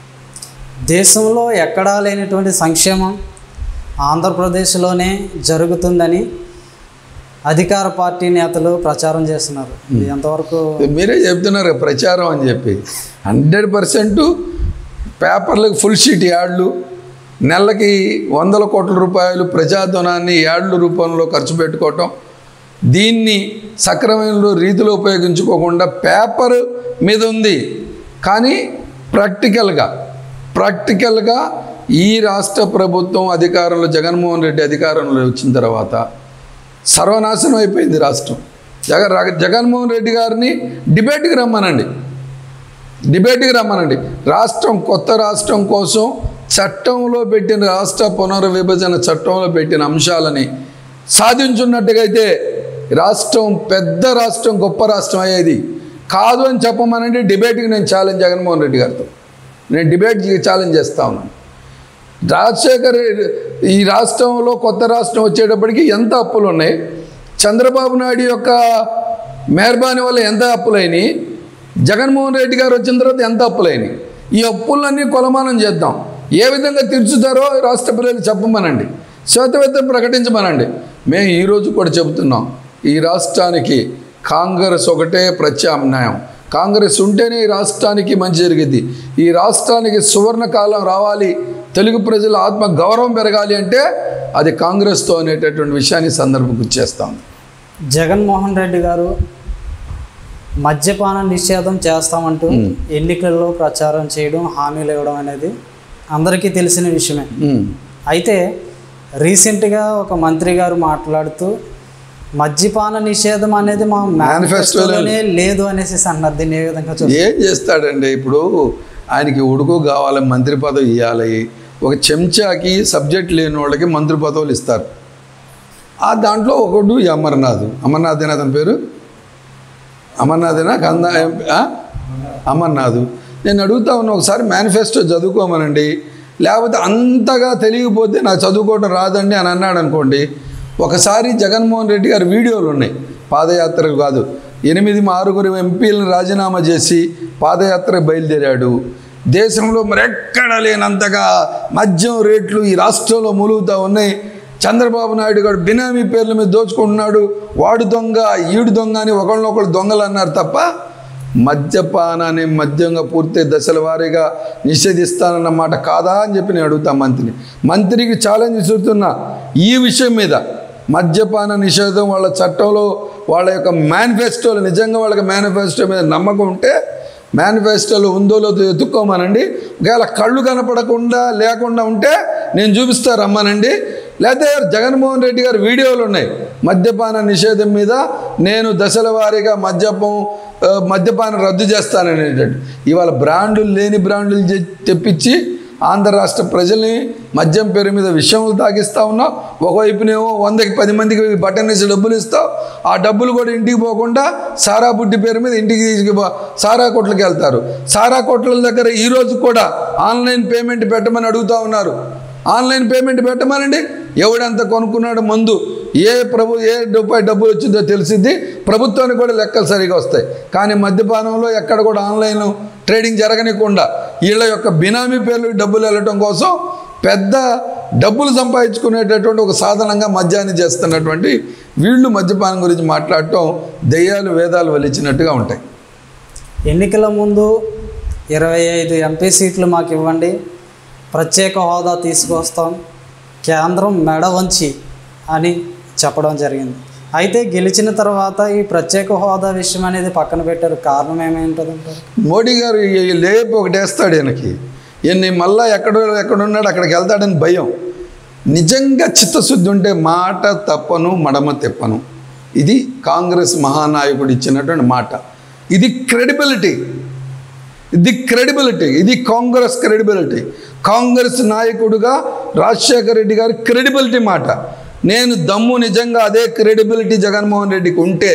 Speaker 1: దేశంలో ఎక్కడా లేనటువంటి సంక్షేమం ఆంధ్రప్రదేశ్లోనే జరుగుతుందని అధికార పార్టీ నేతలు ప్రచారం చేస్తున్నారు ఇది ఎంతవరకు
Speaker 2: మీరే చెప్తున్నారు కదా ప్రచారం అని చెప్పి హండ్రెడ్ పర్సెంట్ పేపర్లకు ఫుల్ షీట్ యాడ్లు నెలకి వందల కోట్ల రూపాయలు ప్రజాధనాన్ని యాడ్ల రూపంలో ఖర్చు పెట్టుకోవటం దీన్ని సక్రమైన రీతిలో ఉపయోగించుకోకుండా పేపర్ మీద ఉంది కానీ ప్రాక్టికల్గా ప్రాక్టికల్గా ఈ రాష్ట్ర ప్రభుత్వం అధికారంలో జగన్మోహన్ రెడ్డి అధికారంలో వచ్చిన తర్వాత సర్వనాశనం అయిపోయింది రాష్ట్రం జగ రా- జగన్మోహన్ రెడ్డి గారిని డిబేట్కి రమ్మనండి డిబేట్కి రమ్మనండి రాష్ట్రం కొత్త రాష్ట్రం కోసం చట్టంలో పెట్టిన రాష్ట్ర పునర్విభజన చట్టంలో పెట్టిన అంశాలని సాధించున్నట్టుగా అయితే రాష్ట్రం పెద్ద రాష్ట్రం గొప్ప రాష్ట్రం అయ్యేది కాదు అని చెప్పమనండి డిబేట్కి నేను ఛాలెంజ్ జగన్మోహన్ రెడ్డి గారితో నేను డిబేట్కి ఛాలెంజ్ చేస్తా ఉన్నాను రాజశేఖర్ ఈ రాష్ట్రంలో కొత్త రాష్ట్రం వచ్చేటప్పటికి ఎంత అప్పులు ఉన్నాయి చంద్రబాబు నాయుడు యొక్క మెహర్బానీ వల్ల ఎంత అప్పులైనాయి జగన్మోహన్ రెడ్డి గారు వచ్చిన తర్వాత ఎంత అప్పులైనాయి ఈ అప్పులన్నీ కొలమానం చేద్దాం ఏ విధంగా తీర్చుతారో రాష్ట్ర ప్రజలు చెప్పమనండి శ్వేతవేత్తం ప్రకటించమనండి మేము ఈరోజు కూడా చెబుతున్నాం ఈ రాష్ట్రానికి కాంగ్రెస్ ఒకటే ప్రత్యామ్నాయం కాంగ్రెస్ ఉంటేనే ఈ రాష్ట్రానికి మంచి జరిగింది ఈ రాష్ట్రానికి సువర్ణ కాలం రావాలి తెలుగు ప్రజల ఆత్మ గౌరవం పెరగాలి అంటే అది కాంగ్రెస్తో అనేటటువంటి విషయాన్ని సందర్భం గుర్చేస్తాం
Speaker 1: జగన్మోహన్ రెడ్డి గారు మద్యపాన నిషేధం చేస్తామంటూ ఎన్నికల్లో ప్రచారం చేయడం హామీలు ఇవ్వడం అనేది అందరికీ తెలిసిన విషయమే అయితే రీసెంట్గా ఒక మంత్రి గారు మాట్లాడుతూ మద్యపాన నిషేధం అనేది మా మేనిఫెస్టోలోనే లేదు అనేసి అన్నారు దీన్ని ఏ విధంగా చూస్తారు
Speaker 2: ఏం చేస్తాడండి ఇప్పుడు ఆయనకి ఉడుకు కావాలి మంత్రి పదవి ఇవ్వాలి ఒక చెంచాకి సబ్జెక్ట్ లేని వాళ్ళకి మంత్రి పదవులు ఇస్తారు ఆ దాంట్లో ఒకడు ఈ అమర్నాథ్ అమర్నాథ్ ఏనా అతని పేరు అమర్నాథేనా కంద ఆ? అమర్నాథ్ నేను అడుగుతా ఉన్నా ఒకసారి మేనిఫెస్టో చదువుకోమనండి లేకపోతే అంతగా తెలియకపోతే నాకు చదువుకోవడం రాదండి అని అన్నాడు అనుకోండి ఒకసారి జగన్మోహన్ రెడ్డి గారి వీడియోలు ఉన్నాయి పాదయాత్రకు కాదు ఎనిమిది ఆరుగురు ఎంపీలను రాజీనామా చేసి పాదయాత్రకు బయలుదేరాడు దేశంలో మరెక్కడ లేనంతగా మద్యం రేట్లు ఈ రాష్ట్రంలో మూలుగుతూ ఉన్నాయి చంద్రబాబు నాయుడు గారు బినామీ పేర్ల మీద దోచుకుంటున్నాడు వాడు దొంగ ఈడు దొంగ అని ఒకళ్ళనొకళ్ళు దొంగలు అన్నారు తప్ప మద్యపానాన్ని మద్యంగా పూర్తి దశల వారీగా నిషేధిస్తానన్న మాట కాదా అని చెప్పి నేను అడుగుతా మంత్రిని మంత్రికి ఛాలెంజ్ ఇస్తున్నా ఈ విషయం మీద మద్యపాన నిషేధం వాళ్ళ చట్టంలో వాళ్ళ యొక్క మేనిఫెస్టోలో నిజంగా వాళ్ళకి మేనిఫెస్టో మీద నమ్మకం ఉంటే మేనిఫెస్టోలో ఉందో లేదో ఎత్తుక్కోమనండి ఒకవేళ కళ్ళు కనపడకుండా లేకుండా ఉంటే నేను చూపిస్తా రమ్మనండి లేకపోతే జగన్మోహన్ రెడ్డి గారి వీడియోలు ఉన్నాయి మద్యపాన నిషేధం మీద నేను దశల వారీగా మద్యపం ఆ, మద్యపానం రద్దు చేస్తాననేటట్టు ఇవాళ బ్రాండులు లేని బ్రాండులు తె- తెప్పించి ఆంధ్ర రాష్ట్ర ప్రజల్ని మద్యం పేరు మీద విషయములు తాగిస్తూ ఉన్నావు ఒకవైపునేమో వందకి పది మందికి బట్టన్ వేసి డబ్బులు ఇస్తావు ఆ డబ్బులు కూడా ఇంటికి పోకుండా సారా బుడ్డి పేరు మీద ఇంటికి తీసుకుపో సారా కొట్లకి వెళ్తారు సారా కొట్ల దగ్గర ఈ రోజు కూడా ఆన్లైన్ పేమెంట్ పెట్టమని అడుగుతూ ఉన్నారు ఆన్లైన్ పేమెంట్ పెట్టమనండి ఎవడంత కొనుక్కున్నాడు మందు ఏ ప్రభు ఏ రూపాయి డబ్బులు వచ్చిందో తెలిసిద్ది ప్రభుత్వానికి కూడా లెక్కలు సరిగా వస్తాయి కానీ మద్యపానంలో ఎక్కడ కూడా ఆన్లైన్ ట్రేడింగ్ జరగనికుండా వీళ్ళ యొక్క బినామీ పేర్లకు డబ్బులు వెళ్ళటం కోసం పెద్ద డబ్బులు సంపాదించుకునేటటువంటి ఒక సాధనంగా మద్యాన్ని చేస్తున్నటువంటి వీళ్ళు మద్యపానం గురించి మాట్లాడటం దెయ్యాలు వేదాలు వలిచినట్టుగా ఉంటాయి
Speaker 1: ఎన్నికల ముందు ఇరవై ఐదు ఎంపీ సీట్లు మాకు ఇవ్వండి ప్రత్యేక హోదా తీసుకొస్తాం కేంద్రం మెడ వంచి అని చెప్పడం జరిగింది అయితే గెలిచిన తర్వాత ఈ ప్రత్యేక హోదా విషయం అనేది పక్కన పెట్టారు కారణం ఏమేంటదంటారు
Speaker 2: మోడీ గారు ఈ లేపు ఒకటి వేస్తాడు ఈయనకి ఈయన్ని మళ్ళా ఎక్కడో ఎక్కడున్నాడు అక్కడికి వెళ్తాడని భయం నిజంగా చిత్తశుద్ధి ఉంటే మాట తప్పను మడమ తెప్పను ఇది కాంగ్రెస్ మహానాయకుడు ఇచ్చినటువంటి మాట ఇది క్రెడిబిలిటీ ఇది క్రెడిబిలిటీ ఇది కాంగ్రెస్ క్రెడిబిలిటీ కాంగ్రెస్ నాయకుడుగా రాజశేఖర రెడ్డి గారి క్రెడిబిలిటీ మాట నేను దమ్ము నిజంగా అదే క్రెడిబిలిటీ జగన్మోహన్ రెడ్డికి ఉంటే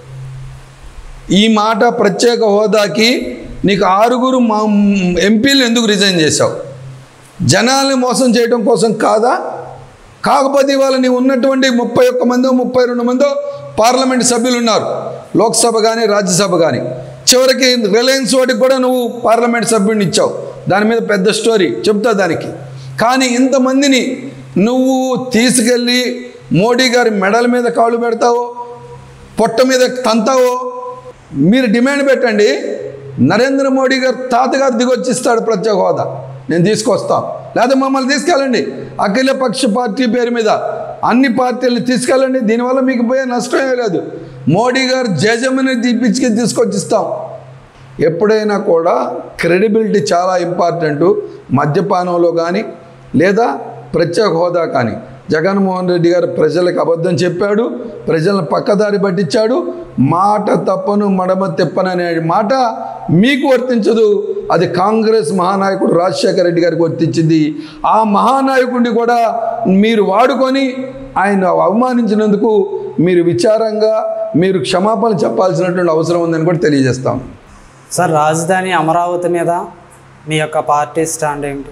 Speaker 2: ఈ మాట ప్రత్యేక హోదాకి నీకు ఆరుగురు మా ఎంపీలు ఎందుకు రిజైన్ చేశావు జనాల్ని మోసం చేయడం కోసం కాదా కాకపోతే ఇవాళ నీవు ఉన్నటువంటి ముప్పై ఒక్క మందో ముప్పై రెండు మందో పార్లమెంట్ సభ్యులు ఉన్నారు లోక్సభ కానీ రాజ్యసభ కానీ చివరికి రిలయన్స్ వాటికి కూడా నువ్వు పార్లమెంట్ సభ్యుడిని ఇచ్చావు దాని మీద పెద్ద స్టోరీ చెప్తా దానికి కానీ ఇంతమందిని నువ్వు తీసుకెళ్ళి మోడీ గారి మెడల మీద కాళ్ళు పెడతావో పొట్ట మీద తంతావో మీరు డిమాండ్ పెట్టండి నరేంద్ర మోడీ గారు తాతగారు దిగొచ్చిస్తాడు ప్రత్యేక హోదా నేను తీసుకొస్తాను లేదా మమ్మల్ని తీసుకెళ్ళండి అఖిల పక్ష పార్టీ పేరు మీద అన్ని పార్టీలను తీసుకెళ్ళండి దీనివల్ల మీకు పోయే నష్టమే లేదు మోడీ గారు జేజమ్మని తీపిచ్చి తీసుకొచ్చిస్తాం ఎప్పుడైనా కూడా క్రెడిబిలిటీ చాలా ఇంపార్టెంట్ మద్యపానంలో కానీ లేదా ప్రత్యేక హోదా కానీ జగన్మోహన్ రెడ్డి గారు ప్రజలకు అబద్ధం చెప్పాడు ప్రజలను పక్కదారి పట్టించాడు మాట తప్పను మడమ తెప్పను అనే మాట మీకు వర్తించదు అది కాంగ్రెస్ మహానాయకుడు రాజశేఖర రెడ్డి గారికి వర్తించింది ఆ మహానాయకుడిని కూడా మీరు వాడుకొని ఆయన అవమానించినందుకు మీరు విచారంగా మీరు క్షమాపణ చెప్పాల్సినటువంటి అవసరం ఉందని కూడా తెలియజేస్తాం
Speaker 1: సార్ రాజధాని అమరావతి మీద మీ యొక్క పార్టీ స్టాండ్ ఏంటి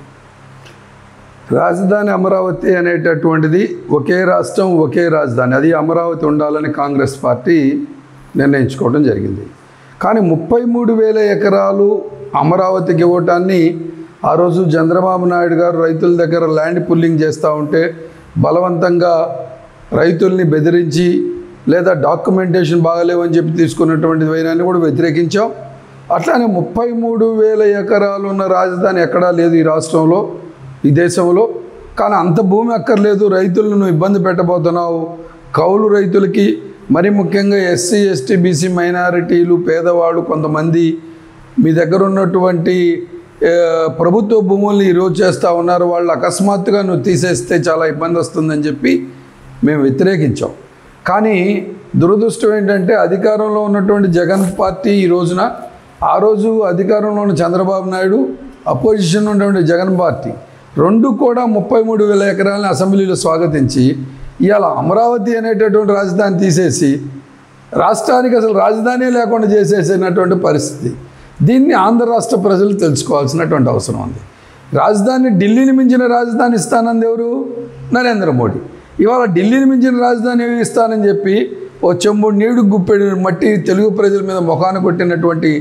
Speaker 2: రాజధాని అమరావతి అనేటటువంటిది ఒకే రాష్ట్రం ఒకే రాజధాని అది అమరావతి ఉండాలని కాంగ్రెస్ పార్టీ నిర్ణయించుకోవడం జరిగింది కానీ ముప్పై మూడు వేల ఎకరాలు అమరావతికి ఇవ్వటాన్ని ఆ రోజు చంద్రబాబు నాయుడు గారు రైతుల దగ్గర ల్యాండ్ పుల్లింగ్ చేస్తూ ఉంటే బలవంతంగా రైతుల్ని బెదిరించి లేదా డాక్యుమెంటేషన్ బాగలేవని చెప్పి తీసుకున్నటువంటి వైనాన్ని కూడా వ్యతిరేకించాం అట్లానే ముప్పై మూడు వేల ఎకరాలు ఉన్న రాజధాని ఎక్కడా లేదు ఈ రాష్ట్రంలో ఈ దేశంలో కానీ అంత భూమి అక్కర్లేదు రైతులను నువ్వు ఇబ్బంది పెట్టబోతున్నావు కౌలు రైతులకి మరి ముఖ్యంగా ఎస్సీ ఎస్టీ బీసీ మైనారిటీలు పేదవాళ్ళు కొంతమంది మీ దగ్గర ఉన్నటువంటి ఆ, ప్రభుత్వ భూముల్ని ఈరోజు చేస్తూ ఉన్నారు వాళ్ళు అకస్మాత్తుగా నువ్వు తీసేస్తే చాలా ఇబ్బంది వస్తుందని చెప్పి మేము వ్యతిరేకించాం కానీ దురదృష్టం ఏంటంటే అధికారంలో ఉన్నటువంటి జగన్ పార్టీ ఈ రోజున ఆ రోజు అధికారంలో ఉన్న చంద్రబాబు నాయుడు అపోజిషన్ ఉన్నటువంటి జగన్ పార్టీ రెండు కూడా ముప్పై మూడు వేల ఎకరాలని అసెంబ్లీలో స్వాగతించి ఇవాళ అమరావతి అనేటటువంటి రాజధాని తీసేసి రాష్ట్రానికి అసలు రాజధాని లేకుండా చేసేసినటువంటి పరిస్థితి దీన్ని ఆంధ్ర రాష్ట్ర ప్రజలు తెలుసుకోవాల్సినటువంటి అవసరం ఉంది రాజధాని ఢిల్లీని మించిన రాజధాని ఇస్తానంది ఎవరు నరేంద్ర మోడీ ఇవాళ ఢిల్లీని మించిన రాజధాని ఇస్తానని చెప్పి ఓ చెంబుడు నీడు గుప్పెడు మట్టి తెలుగు ప్రజల మీద ముఖాన కొట్టినటువంటి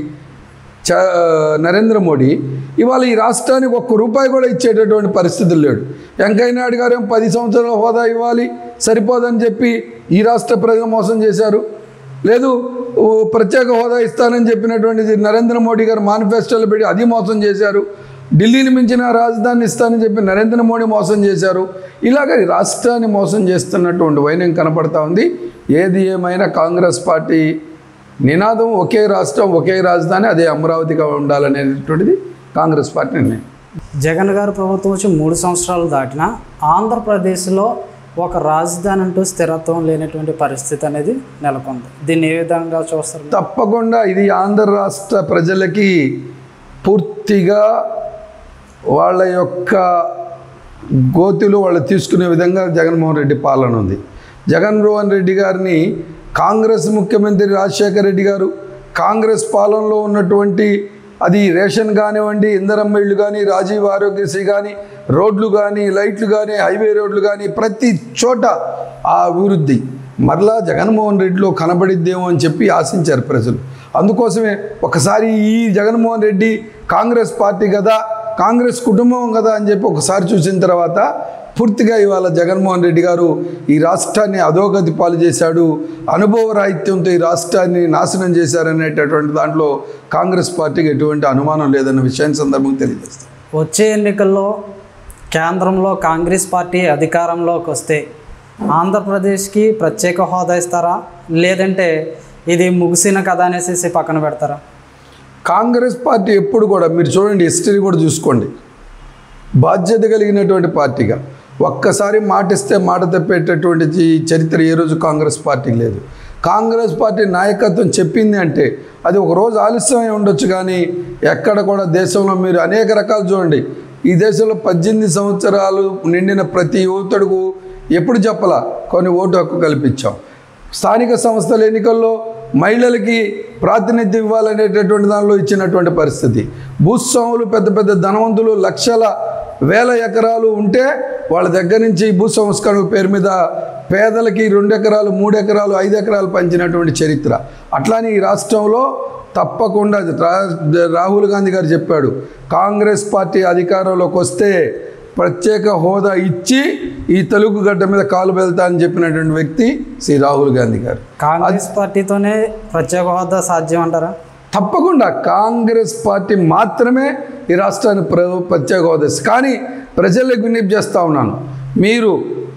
Speaker 2: చ నరేంద్ర మోడీ ఇవాళ ఈ రాష్ట్రానికి ఒక్క రూపాయి కూడా ఇచ్చేటటువంటి పరిస్థితులు లేడు వెంకయ్య నాయుడు గారు ఏం పది సంవత్సరాల హోదా ఇవ్వాలి సరిపోదని చెప్పి ఈ రాష్ట్ర ప్రజలు మోసం చేశారు లేదు ఓ ప్రత్యేక హోదా ఇస్తానని చెప్పినటువంటిది నరేంద్ర మోడీ గారు మేనిఫెస్టోలో పెట్టి అది మోసం చేశారు ఢిల్లీని మించిన రాజధాని ఇస్తానని చెప్పి నరేంద్ర మోడీ మోసం చేశారు ఇలాగ ఈ రాష్ట్రాన్ని మోసం చేస్తున్నటువంటి వైనం కనపడతా ఉంది ఏది ఏమైనా కాంగ్రెస్ పార్టీ నినాదం ఒకే రాష్ట్రం ఒకే రాజధాని అదే అమరావతిగా ఉండాలనేటువంటిది కాంగ్రెస్ పార్టీ నిర్ణయం
Speaker 1: జగన్ గారు ప్రభుత్వం వచ్చి మూడు సంవత్సరాలు దాటినా ఆంధ్రప్రదేశ్లో ఒక రాజధాని అంటూ స్థిరత్వం లేనటువంటి పరిస్థితి అనేది నెలకొంది దీన్ని ఏ విధంగా చూస్తారు మీరు?
Speaker 2: తప్పకుండా ఇది ఆంధ్ర రాష్ట్ర ప్రజలకి పూర్తిగా వాళ్ళ యొక్క గోతిలో వాళ్ళు తీసుకునే విధంగా జగన్మోహన్ రెడ్డి పాలన ఉంది జగన్మోహన్ రెడ్డి గారిని కాంగ్రెస్ ముఖ్యమంత్రి రాజశేఖర రెడ్డి గారు కాంగ్రెస్ పాలనలో ఉన్నటువంటి అది రేషన్ కానివ్వండి ఇంధనమ్మ ఇళ్ళు కానీ రాజీవ్ ఆరోగ్యశ్రీ కానీ రోడ్లు కానీ లైట్లు కానీ హైవే రోడ్లు కానీ ప్రతి చోట ఆ అభివృద్ధి మరలా జగన్మోహన్ రెడ్డిలో కనబడిద్దేమో అని చెప్పి ఆశించారు ప్రజలు అందుకోసమే ఒకసారి ఈ జగన్మోహన్ రెడ్డి కాంగ్రెస్ పార్టీ కదా కాంగ్రెస్ కుటుంబం కదా అని చెప్పి ఒకసారి చూసిన తర్వాత పూర్తిగా ఇవాళ జగన్మోహన్ రెడ్డి గారు ఈ రాష్ట్రాన్ని అధోగతి పాలు చేశాడు అనుభవ రాహిత్యంతో ఈ రాష్ట్రాన్ని నాశనం చేశారనేటటువంటి దాంట్లో కాంగ్రెస్ పార్టీకి ఎటువంటి అనుమానం లేదన్న విషయాన్ని సందర్భంగా తెలియజేస్తాను
Speaker 1: వచ్చే ఎన్నికల్లో కేంద్రంలో కాంగ్రెస్ పార్టీ అధికారంలోకి వస్తే ఆంధ్రప్రదేశ్కి ప్రత్యేక హోదా ఇస్తారా లేదంటే ఇది ముగిసిన కథ అనేసి పక్కన పెడతారా
Speaker 2: కాంగ్రెస్ పార్టీ ఎప్పుడు కూడా మీరు చూడండి హిస్టరీ కూడా చూసుకోండి బాధ్యత కలిగినటువంటి పార్టీగా ఒక్కసారి మాట ఇస్తే మాట తప్పేటటువంటి ఈ చరిత్ర ఏ రోజు కాంగ్రెస్ పార్టీకి లేదు కాంగ్రెస్ పార్టీ నాయకత్వం చెప్పింది అంటే అది ఒక రోజు ఆలస్యమై ఉండొచ్చు కానీ ఎక్కడ కూడా దేశంలో మీరు అనేక రకాలు చూడండి ఈ దేశంలో పద్దెనిమిది సంవత్సరాలు నిండిన ప్రతి యువతుడుకు ఎప్పుడు చెప్పలా కొన్ని ఓటు హక్కు కల్పించాం స్థానిక సంస్థల ఎన్నికల్లో మహిళలకి ప్రాతినిధ్యం ఇవ్వాలనేటటువంటి దానిలో ఇచ్చినటువంటి పరిస్థితి భూస్వాములు పెద్ద పెద్ద ధనవంతులు లక్షల వేల ఎకరాలు ఉంటే వాళ్ళ దగ్గర నుంచి భూ సంస్కరణల పేరు మీద పేదలకి రెండు ఎకరాలు మూడు ఎకరాలు ఐదు ఎకరాలు పంచినటువంటి చరిత్ర అట్లానే ఈ రాష్ట్రంలో తప్పకుండా రా- రాహుల్ గాంధీ గారు చెప్పాడు కాంగ్రెస్ పార్టీ అధికారంలోకి వస్తే ప్రత్యేక హోదా ఇచ్చి ఈ తెలుగు గడ్డ మీద కాలు వెళ్తా అని చెప్పినటువంటి వ్యక్తి శ్రీ రాహుల్ గాంధీ గారు
Speaker 1: కాంగ్రెస్ పార్టీతోనే ప్రత్యేక హోదా సాధ్యం అంటారా
Speaker 2: తప్పకుండా కాంగ్రెస్ పార్టీ మాత్రమే ఈ రాష్ట్రానికి ప్ర ప్రత్యేక హోదా ఇస్తుంది. కానీ ప్రజలకు విజ్ఞప్తి చేస్తూ ఉన్నాను మీరు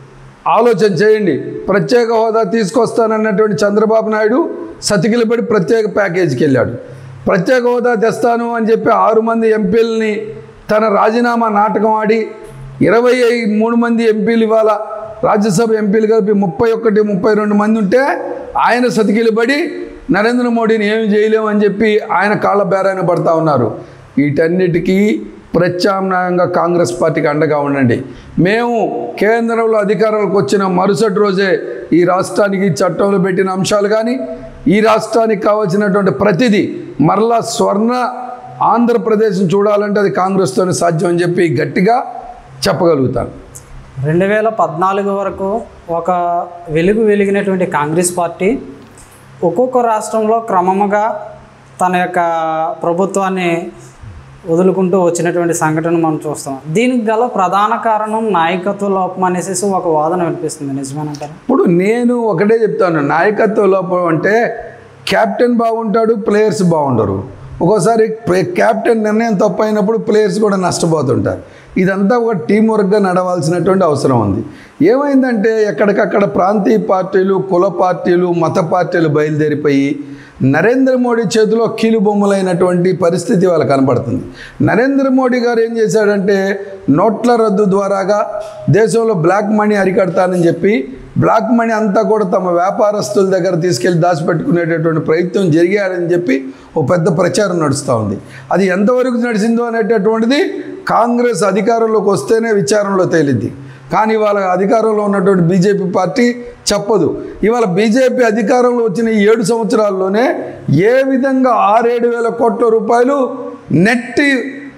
Speaker 2: ఆలోచన చేయండి ప్రత్యేక హోదా తీసుకొస్తానన్నటువంటి చంద్రబాబు నాయుడు సతికిలపడి ప్రత్యేక ప్యాకేజీకి వెళ్ళాడు ప్రత్యేక హోదా తెస్తాను అని చెప్పి ఆరు మంది ఎంపీలని తన రాజీనామా నాటకం ఆడి ఇరవై ఐ- మూడు మంది ఎంపీలు ఇవాళ రాజ్యసభ ఎంపీలు కలిపి ముప్పై ఒకటి ముప్పై రెండు మంది ఉంటే ఆయన సతికిలబడి నరేంద్ర మోడీని ఏమి చేయలేము అని చెప్పి ఆయన కాళ్ళ బేరాన పడతా ఉన్నారు వీటన్నిటికీ ప్రత్యామ్నాయంగా కాంగ్రెస్ పార్టీకి అండగా ఉండండి మేము కేంద్రంలో అధికారంలోకి వచ్చిన మరుసటి రోజే ఈ రాష్ట్రానికి చట్టంలో పెట్టిన అంశాలు కానీ ఈ రాష్ట్రానికి కావాల్సినటువంటి ప్రతిదీ మరలా స్వర్ణ ఆంధ్రప్రదేశ్ని చూడాలంటే అది కాంగ్రెస్తోనే సాధ్యం అని చెప్పి గట్టిగా చెప్పగలుగుతాను
Speaker 1: రెండు వేల పద్నాలుగు వరకు ఒక వెలుగు వెలిగినటువంటి కాంగ్రెస్ పార్టీ ఒక్కొక్క రాష్ట్రంలో క్రమముగా తన యొక్క ప్రభుత్వాన్ని వదులుకుంటూ వచ్చినటువంటి సంఘటన మనం చూస్తాం దీనికి గల ప్రధాన కారణం నాయకత్వ లోపం అనేసి ఒక వాదన వినిపిస్తుంది నిజమేనంటారు
Speaker 2: ఇప్పుడు నేను ఒకటే చెప్తాను నాయకత్వ లోపం అంటే కెప్టెన్ బాగుంటాడు ప్లేయర్స్ బాగుండరు ఒక్కోసారి ప్లే- కెప్టెన్ నిర్ణయం తప్పు అయినప్పుడు ప్లేయర్స్ కూడా నష్టపోతుంటారు ఇదంతా ఒక టీం వర్క్గా నడవాల్సినటువంటి అవసరం ఉంది ఏమైందంటే ఎక్కడికక్కడ ప్రాంతీయ పార్టీలు కుల పార్టీలు మత పార్టీలు బయలుదేరిపోయి నరేంద్ర మోడీ చేతిలో కీలు బొమ్మలైనటువంటి పరిస్థితి వాళ్ళకి కనబడుతుంది నరేంద్ర మోడీ గారు ఏం చేశాడంటే నోట్ల రద్దు ద్వారాగా దేశంలో బ్లాక్ మనీ అరికడతానని చెప్పి బ్లాక్ మనీ అంతా కూడా తమ వ్యాపారస్తుల దగ్గర తీసుకెళ్లి దాచిపెట్టుకునేటటువంటి ప్రయత్నం జరిగాడని చెప్పి ఓ పెద్ద ప్రచారం నడుస్తూ ఉంది అది ఎంతవరకు నడిచిందో అనేటటువంటిది కాంగ్రెస్ అధికారంలోకి వస్తేనే విచారంలో తేలిద్ది కానీ ఇవాళ అధికారంలో ఉన్నటువంటి బీజేపీ పార్టీ చెప్పదు ఇవాళ బీజేపీ అధికారంలో వచ్చిన ఈ ఏడు సంవత్సరాల్లోనే ఏ విధంగా ఆరేడు వేల కోట్ల రూపాయలు నెట్టి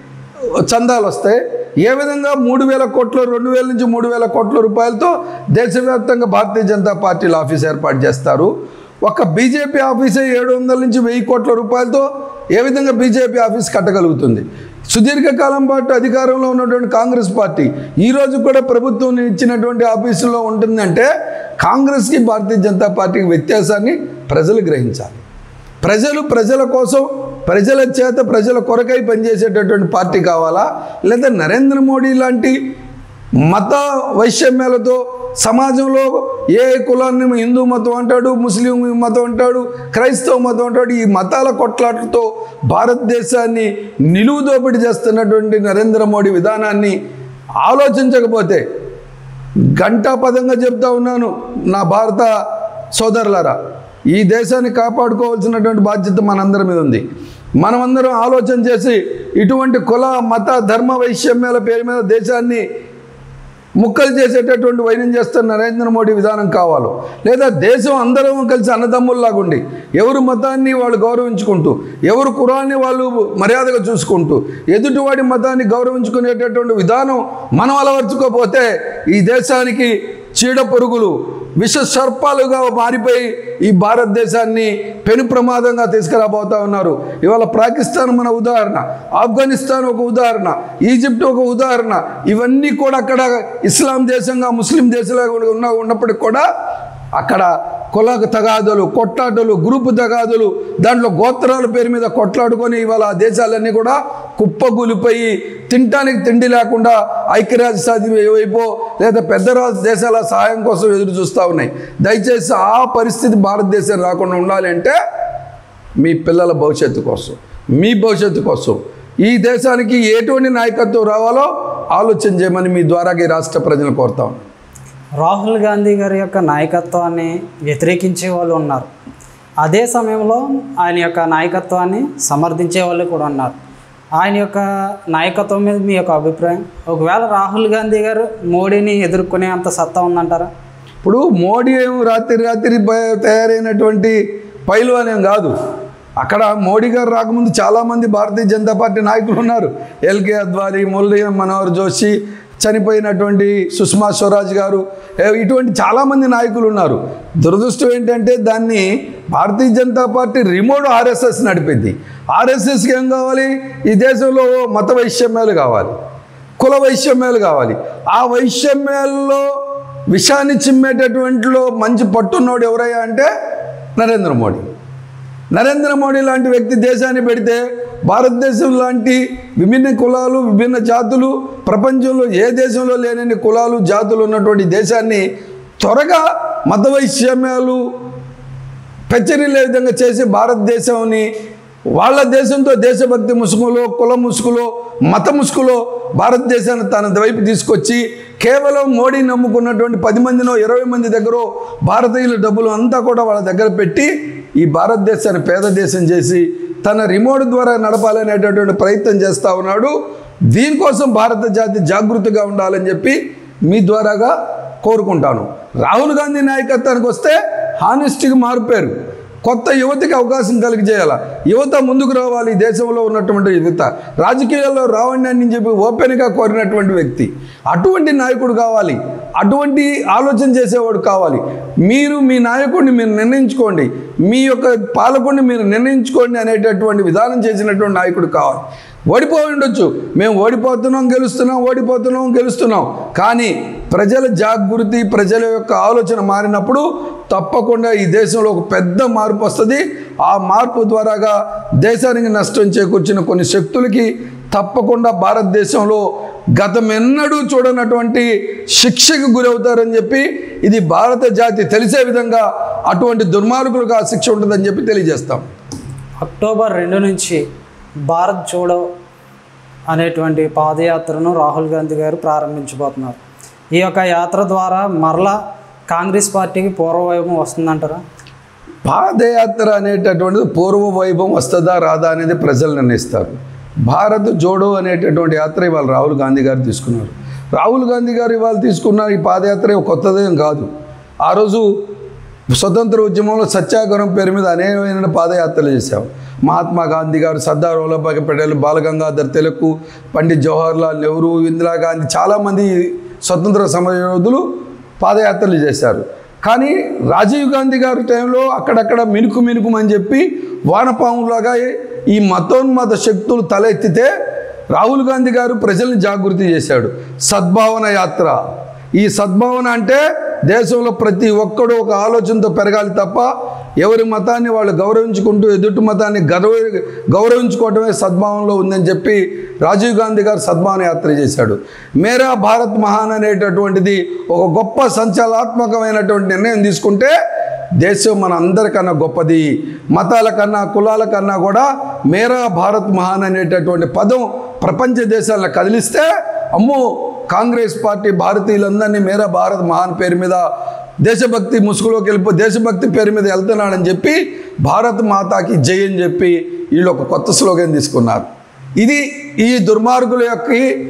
Speaker 2: చందాలు వస్తాయి ఏ విధంగా మూడు వేల కోట్ల రెండు వేల నుంచి మూడు వేల కోట్ల రూపాయలతో దేశవ్యాప్తంగా భారతీయ జనతా పార్టీలు ఆఫీస్ ఏర్పాటు చేస్తారు ఒక బీజేపీ ఆఫీసే ఏడు వందల నుంచి వెయ్యి కోట్ల రూపాయలతో ఏ విధంగా బీజేపీ ఆఫీస్ కట్టగలుగుతుంది సుదీర్ఘకాలం పాటు అధికారంలో ఉన్నటువంటి కాంగ్రెస్ పార్టీ ఈ రోజు కూడా ప్రభుత్వం ఇచ్చినటువంటి ఆఫీసులో ఉంటుందంటే కాంగ్రెస్కి భారతీయ జనతా పార్టీకి వ్యత్యాసాన్ని ప్రజలు గ్రహించాలి ప్రజలు ప్రజల కోసం ప్రజల చేత ప్రజల కొరకై పనిచేసేటటువంటి పార్టీ కావాలా లేదా నరేంద్ర మోడీ లాంటి మత వైషమ్యాలతో సమాజంలో ఏ కులాన్ని హిందూ మతం అంటాడు ముస్లిం మతం అంటాడు క్రైస్తవ మతం అంటాడు ఈ మతాల కొట్లాటలతో భారతదేశాన్ని నిలువు దోపిడీ చేస్తున్నటువంటి నరేంద్ర మోడీ విధానాన్ని ఆలోచించకపోతే ఘంటాపదంగా చెప్తా ఉన్నాను నా భారత సోదరులారా ఈ దేశాన్ని కాపాడుకోవాల్సినటువంటి బాధ్యత మనందరి మీద ఉంది మనమందరం ఆలోచన చేసి ఇటువంటి కుల మత ధర్మ వైషమ్యాల పేరు మీద దేశాన్ని ముక్కలు చేసేటటువంటి వైనం చేస్తున్న నరేంద్ర మోడీ విధానం కావాలో లేదా దేశం అందరం కలిసి అన్నదమ్ముల్లాగా ఉండి ఎవరు మతాన్ని వాళ్ళు గౌరవించుకుంటూ ఎవరు కురాన్ని వాళ్ళు మర్యాదగా చూసుకుంటూ ఎదుటివాడి మతాన్ని గౌరవించుకునేటటువంటి విధానం మనం అలవర్చుకోకపోతే ఈ దేశానికి చీడ పురుగులు విష సర్పాలుగా మారిపోయి ఈ భారతదేశాన్ని పెను ప్రమాదంగా తీసుకురాబోతా ఉన్నారు ఇవాళ పాకిస్తాన్ మన ఉదాహరణ ఆఫ్ఘనిస్తాన్ ఒక ఉదాహరణ ఈజిప్ట్ ఒక ఉదాహరణ ఇవన్నీ కూడా అక్కడ ఇస్లాం దేశంగా ముస్లిం దేశంగా ఉన్న ఉన్నప్పటికి కూడా అక్కడ కుల తగాదులు కొట్లాటలు గ్రూపు తగాదులు దాంట్లో గోత్రాల పేరు మీద కొట్లాడుకొని ఇవాళ ఆ దేశాలన్నీ కూడా కుప్పగూలిపోయి తినటానికి తిండి లేకుండా ఐక్యరాజ్య సమితి వైపు లేదా పెద్ద రాజు దేశాల సహాయం కోసం ఎదురు చూస్తూ ఉన్నాయి దయచేసి ఆ పరిస్థితి భారతదేశం రాకుండా ఉండాలి అంటే మీ పిల్లల భవిష్యత్తు కోసం మీ భవిష్యత్తు కోసం ఈ దేశానికి ఎటువంటి నాయకత్వం రావాలో ఆలోచన చేయమని మీ ద్వారా ఈ రాష్ట్ర ప్రజలు కోరుతాం
Speaker 1: రాహుల్ గాంధీ గారి యొక్క నాయకత్వాన్ని వ్యతిరేకించే వాళ్ళు ఉన్నారు అదే సమయంలో ఆయన యొక్క నాయకత్వాన్ని సమర్థించే వాళ్ళు కూడా ఉన్నారు ఆయన యొక్క నాయకత్వం మీద మీ యొక్క అభిప్రాయం ఒకవేళ రాహుల్ గాంధీ గారు మోడీని ఎదుర్కొనే అంత సత్తా ఉందంటారా
Speaker 2: ఇప్పుడు మోడీ ఏం రాత్రి రాత్రి బ- తయారైనటువంటి పైల్వాన్ ఏం కాదు అక్కడ మోడీ గారు రాకముందు చాలామంది భారతీయ జనతా పార్టీ నాయకులు ఉన్నారు ఎల్కే అద్వానీ మురళీ మనోహర్ జోషి చనిపోయినటువంటి సుష్మా స్వరాజ్ గారు ఏ- ఇటువంటి చాలామంది నాయకులు ఉన్నారు దురదృష్టం ఏంటంటే దాన్ని Bharatiya Janata party remote RSS నడిపింది ఆర్ఎస్ఎస్కి ఏం కావాలి ఈ దేశంలో మత వైషమ్యాలు కావాలి కుల వైషమ్యాలు కావాలి ఆ వైషమ్యాల్లో విషాన్ని చిమ్మేటటువంటిలో మంచి పట్టున్నోడు ఎవరయ్యా అంటే నరేంద్ర మోడీ నరేంద్ర మోడీ లాంటి వ్యక్తి దేశాన్ని పెడితే భారతదేశం లాంటి విభిన్న కులాలు విభిన్న జాతులు ప్రపంచంలో ఏ దేశంలో లేనన్ని కులాలు జాతులు ఉన్నటువంటి దేశాన్ని త్వరగా మత వైషమ్యాలు పెచ్చరిల్లే విధంగా చేసి భారతదేశాన్ని వాళ్ళ దేశంతో దేశభక్తి ముసుగులో కుల ముసుగులో మత ముసుగులో భారతదేశాన్ని తన వైపు తీసుకొచ్చి కేవలం మోడీ నమ్ముకున్నటువంటి పది మందినో ఇరవై మంది దగ్గర భారతీయుల డబ్బులు అంతా కూడా వాళ్ళ దగ్గర పెట్టి ఈ భారతదేశాన్ని పేద దేశం చేసి తన రిమోట్ ద్వారా నడపాలనేటటువంటి ప్రయత్నం చేస్తూ ఉన్నాడు దీనికోసం భారత జాతి జాగృతిగా ఉండాలని చెప్పి మీ ద్వారాగా కోరుకుంటాను రాహుల్ గాంధీ నాయకత్వానికి వస్తే హానెస్ట్గా మారిపోయారు కొత్త యువతకి అవకాశం కలిగజేయాల యువత ముందుకు రావాలి ఈ దేశంలో ఉన్నటువంటి యువత రాజకీయాల్లో రావండి అని చెప్పి ఓపెన్గా కోరినటువంటి వ్యక్తి అటువంటి నాయకుడు కావాలి అటువంటి ఆలోచన చేసేవాడు కావాలి మీరు మీ నాయకుడిని మీరు నిర్ణయించుకోండి మీ యొక్క పాలకుడిని మీరు నిర్ణయించుకోండి అనేటటువంటి విధానం చేసినటువంటి నాయకుడు కావాలి ఓడిపోయి ఉండొచ్చు మేము ఓడిపోతున్నాం గెలుస్తున్నాం ఓడిపోతున్నాం గెలుస్తున్నాం కానీ ప్రజల జాగృతి ప్రజల యొక్క ఆలోచన మారినప్పుడు తప్పకుండా ఈ దేశంలో ఒక పెద్ద మార్పు వస్తుంది ఆ మార్పు ద్వారాగా దేశానికి నష్టం చేకూర్చిన కొన్ని శక్తులకి తప్పకుండా భారతదేశంలో గతమెన్నడూ చూడనటువంటి శిక్షకు గురవుతారని చెప్పి ఇది భారత జాతి తెలిసే విధంగా అటువంటి దుర్మార్గులకు ఆ శిక్ష ఉంటుందని చెప్పి తెలియజేస్తాం
Speaker 1: అక్టోబర్ రెండు నుంచి భారత్ జోడో అనేటువంటి పాదయాత్రను రాహుల్ గాంధీ గారు ప్రారంభించబోతున్నారు ఈ యొక్క యాత్ర ద్వారా మరలా కాంగ్రెస్ పార్టీకి పూర్వవైభవం వస్తుందంటారా
Speaker 2: పాదయాత్ర అనేటటువంటిది పూర్వ వైభవం వస్తుందా రాదా అనేది ప్రజలు నిర్ణయిస్తారు భారత్ జోడో అనేటటువంటి యాత్ర ఇవాళ రాహుల్ గాంధీ గారు తీసుకున్నారు రాహుల్ గాంధీ గారు ఇవాళ తీసుకున్న ఈ పాదయాత్ర కొత్తదేం కాదు ఆ రోజు స్వతంత్ర ఉద్యమంలో సత్యాగ్రహం పేరు మీద అనేకమైన పాదయాత్రలు చేశాం మహాత్మా గాంధీ గారు సర్దార్ వల్లభాయ్ పటేల్ బాలగంగాధర్ తిలక్ పండిత్ జవహర్లాల్ నెహ్రూ ఇందిరాగాంధీ చాలామంది స్వతంత్ర సమరయోధులు పాదయాత్రలు చేశారు కానీ రాజీవ్ గాంధీ గారి టైంలో అక్కడక్కడ మినుకు మినుకుమని చెప్పి వానపాములాగా ఈ మతోన్మత శక్తులు తలెత్తితే రాహుల్ గాంధీ గారు ప్రజల్ని జాగృతి చేశాడు సద్భావన యాత్ర ఈ సద్భావన అంటే దేశంలో ప్రతి ఒక్కడు ఒక ఆలోచనతో పెరగాలి తప్ప ఎవరి మతాన్ని వాళ్ళు గౌరవించుకుంటూ ఎదుటి మతాన్ని గౌరవ గౌరవించుకోవటమే సద్భావనలో ఉందని చెప్పి రాజీవ్ గాంధీ గారు సద్భావన యాత్ర చేశాడు మేరా భారత్ మహాన్ అనేటటువంటిది ఒక గొప్ప సంచలనాత్మకమైనటువంటి నిర్ణయం తీసుకుంటే దేశం మన అందరికన్నా గొప్పది మతాల కన్నా కులాల కన్నా కూడా మేరా భారత్ మహాన్ అనేటటువంటి పదం ప్రపంచ దేశాలను కదిలిస్తే అమ్మో కాంగ్రెస్ పార్టీ భారతీయులందరినీ మేరా భారత్ మహాన్ పేరు మీద దేశభక్తి ముసుగులోకి వెళ్ళిపో దేశభక్తి పేరు మీద వెళ్తున్నాడని చెప్పి భారత్ మాతాకి జై అని చెప్పి వీళ్ళు ఒక కొత్త స్లోగన్ తీసుకున్నారు ఇది ఈ దుర్మార్గుల యొక్క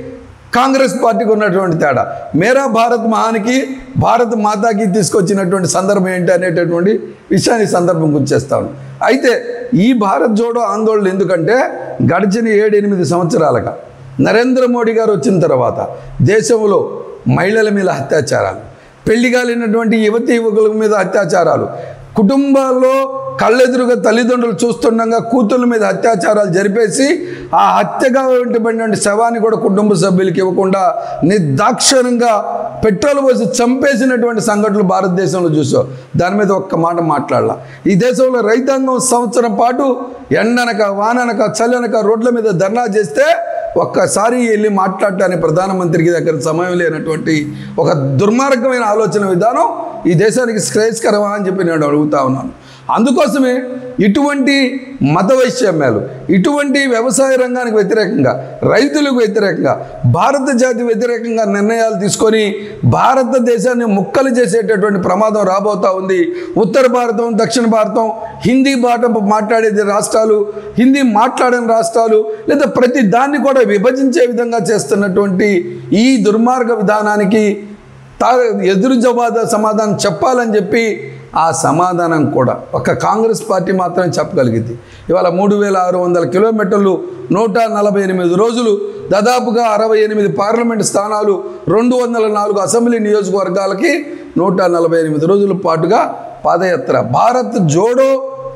Speaker 2: కాంగ్రెస్ పార్టీకి ఉన్నటువంటి తేడా మేరా భారత్ మహానికి భారత్ మాతాకి తీసుకొచ్చినటువంటి సందర్భం ఏంటి అనేటటువంటి విషయాన్ని ఈ సందర్భం గుర్తిస్తాను అయితే ఈ భారత్ జోడో ఆందోళన ఎందుకంటే గడిచిన ఏడు ఎనిమిది సంవత్సరాలుగా నరేంద్ర మోడీ గారు వచ్చిన తర్వాత దేశంలో మహిళల మీద అత్యాచారాలు పెళ్లి కాలినటువంటి యువతి యువకుల మీద అత్యాచారాలు కుటుంబాల్లో కళ్ళెదురుగా తల్లిదండ్రులు చూస్తుండగా కూతుళ్ళ మీద అత్యాచారాలు జరిపేసి ఆ హత్యగా ఉంటబడినటువంటి శవాన్ని కూడా కుటుంబ సభ్యులకి ఇవ్వకుండా నిర్దాక్షిణంగా పెట్రోల్ పోసి చంపేసినటువంటి సంఘటనలు భారతదేశంలో చూసాం దాని మీద ఒక్క మాట మాట్లాడాల ఈ దేశంలో రైతాంగం సంవత్సరం పాటు ఎండనక వాననక చల్లనక రోడ్ల మీద ధర్నా చేస్తే ఒక్కసారి వెళ్ళి మాట్లాడటానికి ప్రధానమంత్రికి దగ్గర సమయం లేనటువంటి ఒక దుర్మార్గమైన ఆలోచన విధానం ఈ దేశానికి శ్రేయస్కరమా అని చెప్పి నేను అడుగుతా ఉన్నాను అందుకోసమే ఇటువంటి మత వైషమ్యాలు ఇటువంటి వ్యవసాయ రంగానికి వ్యతిరేకంగా రైతులకు వ్యతిరేకంగా భారత జాతి వ్యతిరేకంగా నిర్ణయాలు తీసుకొని భారతదేశాన్ని ముక్కలు చేసేటటువంటి ప్రమాదం రాబోతా ఉంది ఉత్తర భారతం దక్షిణ భారతం హిందీ బాట మాట్లాడేది రాష్ట్రాలు హిందీ మాట్లాడని రాష్ట్రాలు లేదా ప్రతి దాన్ని కూడా విభజించే విధంగా చేస్తున్నటువంటి ఈ దుర్మార్గ విధానానికి తా ఎదురు జవాబు సమాధానం చెప్పాలని చెప్పి ఆ సమాధానం కూడా ఒక కాంగ్రెస్ పార్టీ మాత్రం చెప్పగలిగింది ఇవాళ మూడు వేల ఆరు వందల కిలోమీటర్లు నూట నలభై ఎనిమిది రోజులు దాదాపుగా అరవై ఎనిమిది పార్లమెంట్ స్థానాలు రెండు వందల నాలుగు అసెంబ్లీ నియోజకవర్గాలకి నూట నలభై ఎనిమిది రోజుల పాటుగా పాదయాత్ర భారత్ జోడో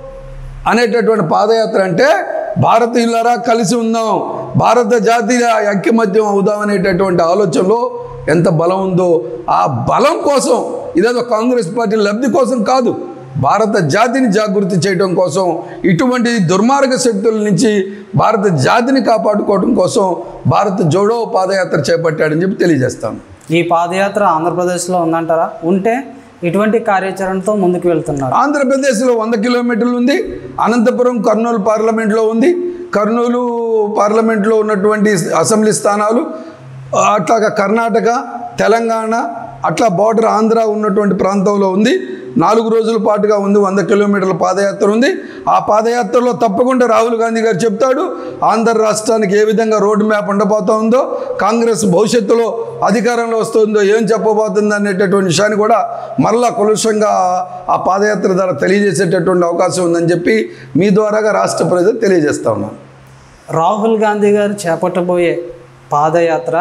Speaker 2: అనేటటువంటి పాదయాత్ర అంటే భారతీయులరా కలిసి ఉందాం భారత జాతీయ ఐక్యమత్యం అవుదాం అనేటటువంటి ఆలోచనలో ఎంత బలం ఉందో ఆ బలం కోసం ఇదేదో కాంగ్రెస్ పార్టీ లబ్ధి కోసం కాదు భారత జాతిని జాగృతి చేయడం కోసం ఇటువంటి దుర్మార్గ శక్తుల నుంచి భారత జాతిని కాపాడుకోవడం కోసం భారత్ జోడో పాదయాత్ర చేపట్టాడని చెప్పి తెలియజేస్తాను
Speaker 1: ఈ పాదయాత్ర ఆంధ్రప్రదేశ్లో ఉందంటారా ఉంటే ఇటువంటి కార్యాచరణతో ముందుకు వెళ్తున్నారు
Speaker 2: ఆంధ్రప్రదేశ్లో వంద కిలోమీటర్లు ఉంది అనంతపురం కర్నూలు పార్లమెంట్లో ఉంది కర్నూలు పార్లమెంట్లో ఉన్నటువంటి అసెంబ్లీ స్థానాలు అట్లాగా కర్ణాటక తెలంగాణ అట్లా బార్డర్ ఆంధ్ర ఉన్నటువంటి ప్రాంతంలో ఉంది నాలుగు రోజుల పాటుగా ఉంది వంద కిలోమీటర్ల పాదయాత్ర ఉంది ఆ పాదయాత్రలో తప్పకుండా రాహుల్ గాంధీ గారు చెప్తాడు ఆంధ్ర రాష్ట్రానికి ఏ విధంగా రోడ్డు మ్యాప్ ఉండబోతా ఉందో కాంగ్రెస్ భవిష్యత్తులో అధికారంలో వస్తుందో ఏం చెప్పబోతుంది అనేటటువంటి విషయాన్ని కూడా మరలా కులుషంగా ఆ పాదయాత్ర ద్వారా తెలియజేసేటటువంటి అవకాశం ఉందని చెప్పి మీ ద్వారాగా రాష్ట్ర ప్రజలు తెలియజేస్తా ఉన్నాను
Speaker 1: రాహుల్ గాంధీ గారు చేపట్టబోయే పాదయాత్ర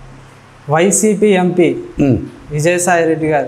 Speaker 1: వైసీపీ ఎంపీ
Speaker 2: ఉమ్.
Speaker 1: విజయసాయి రెడ్డి గారు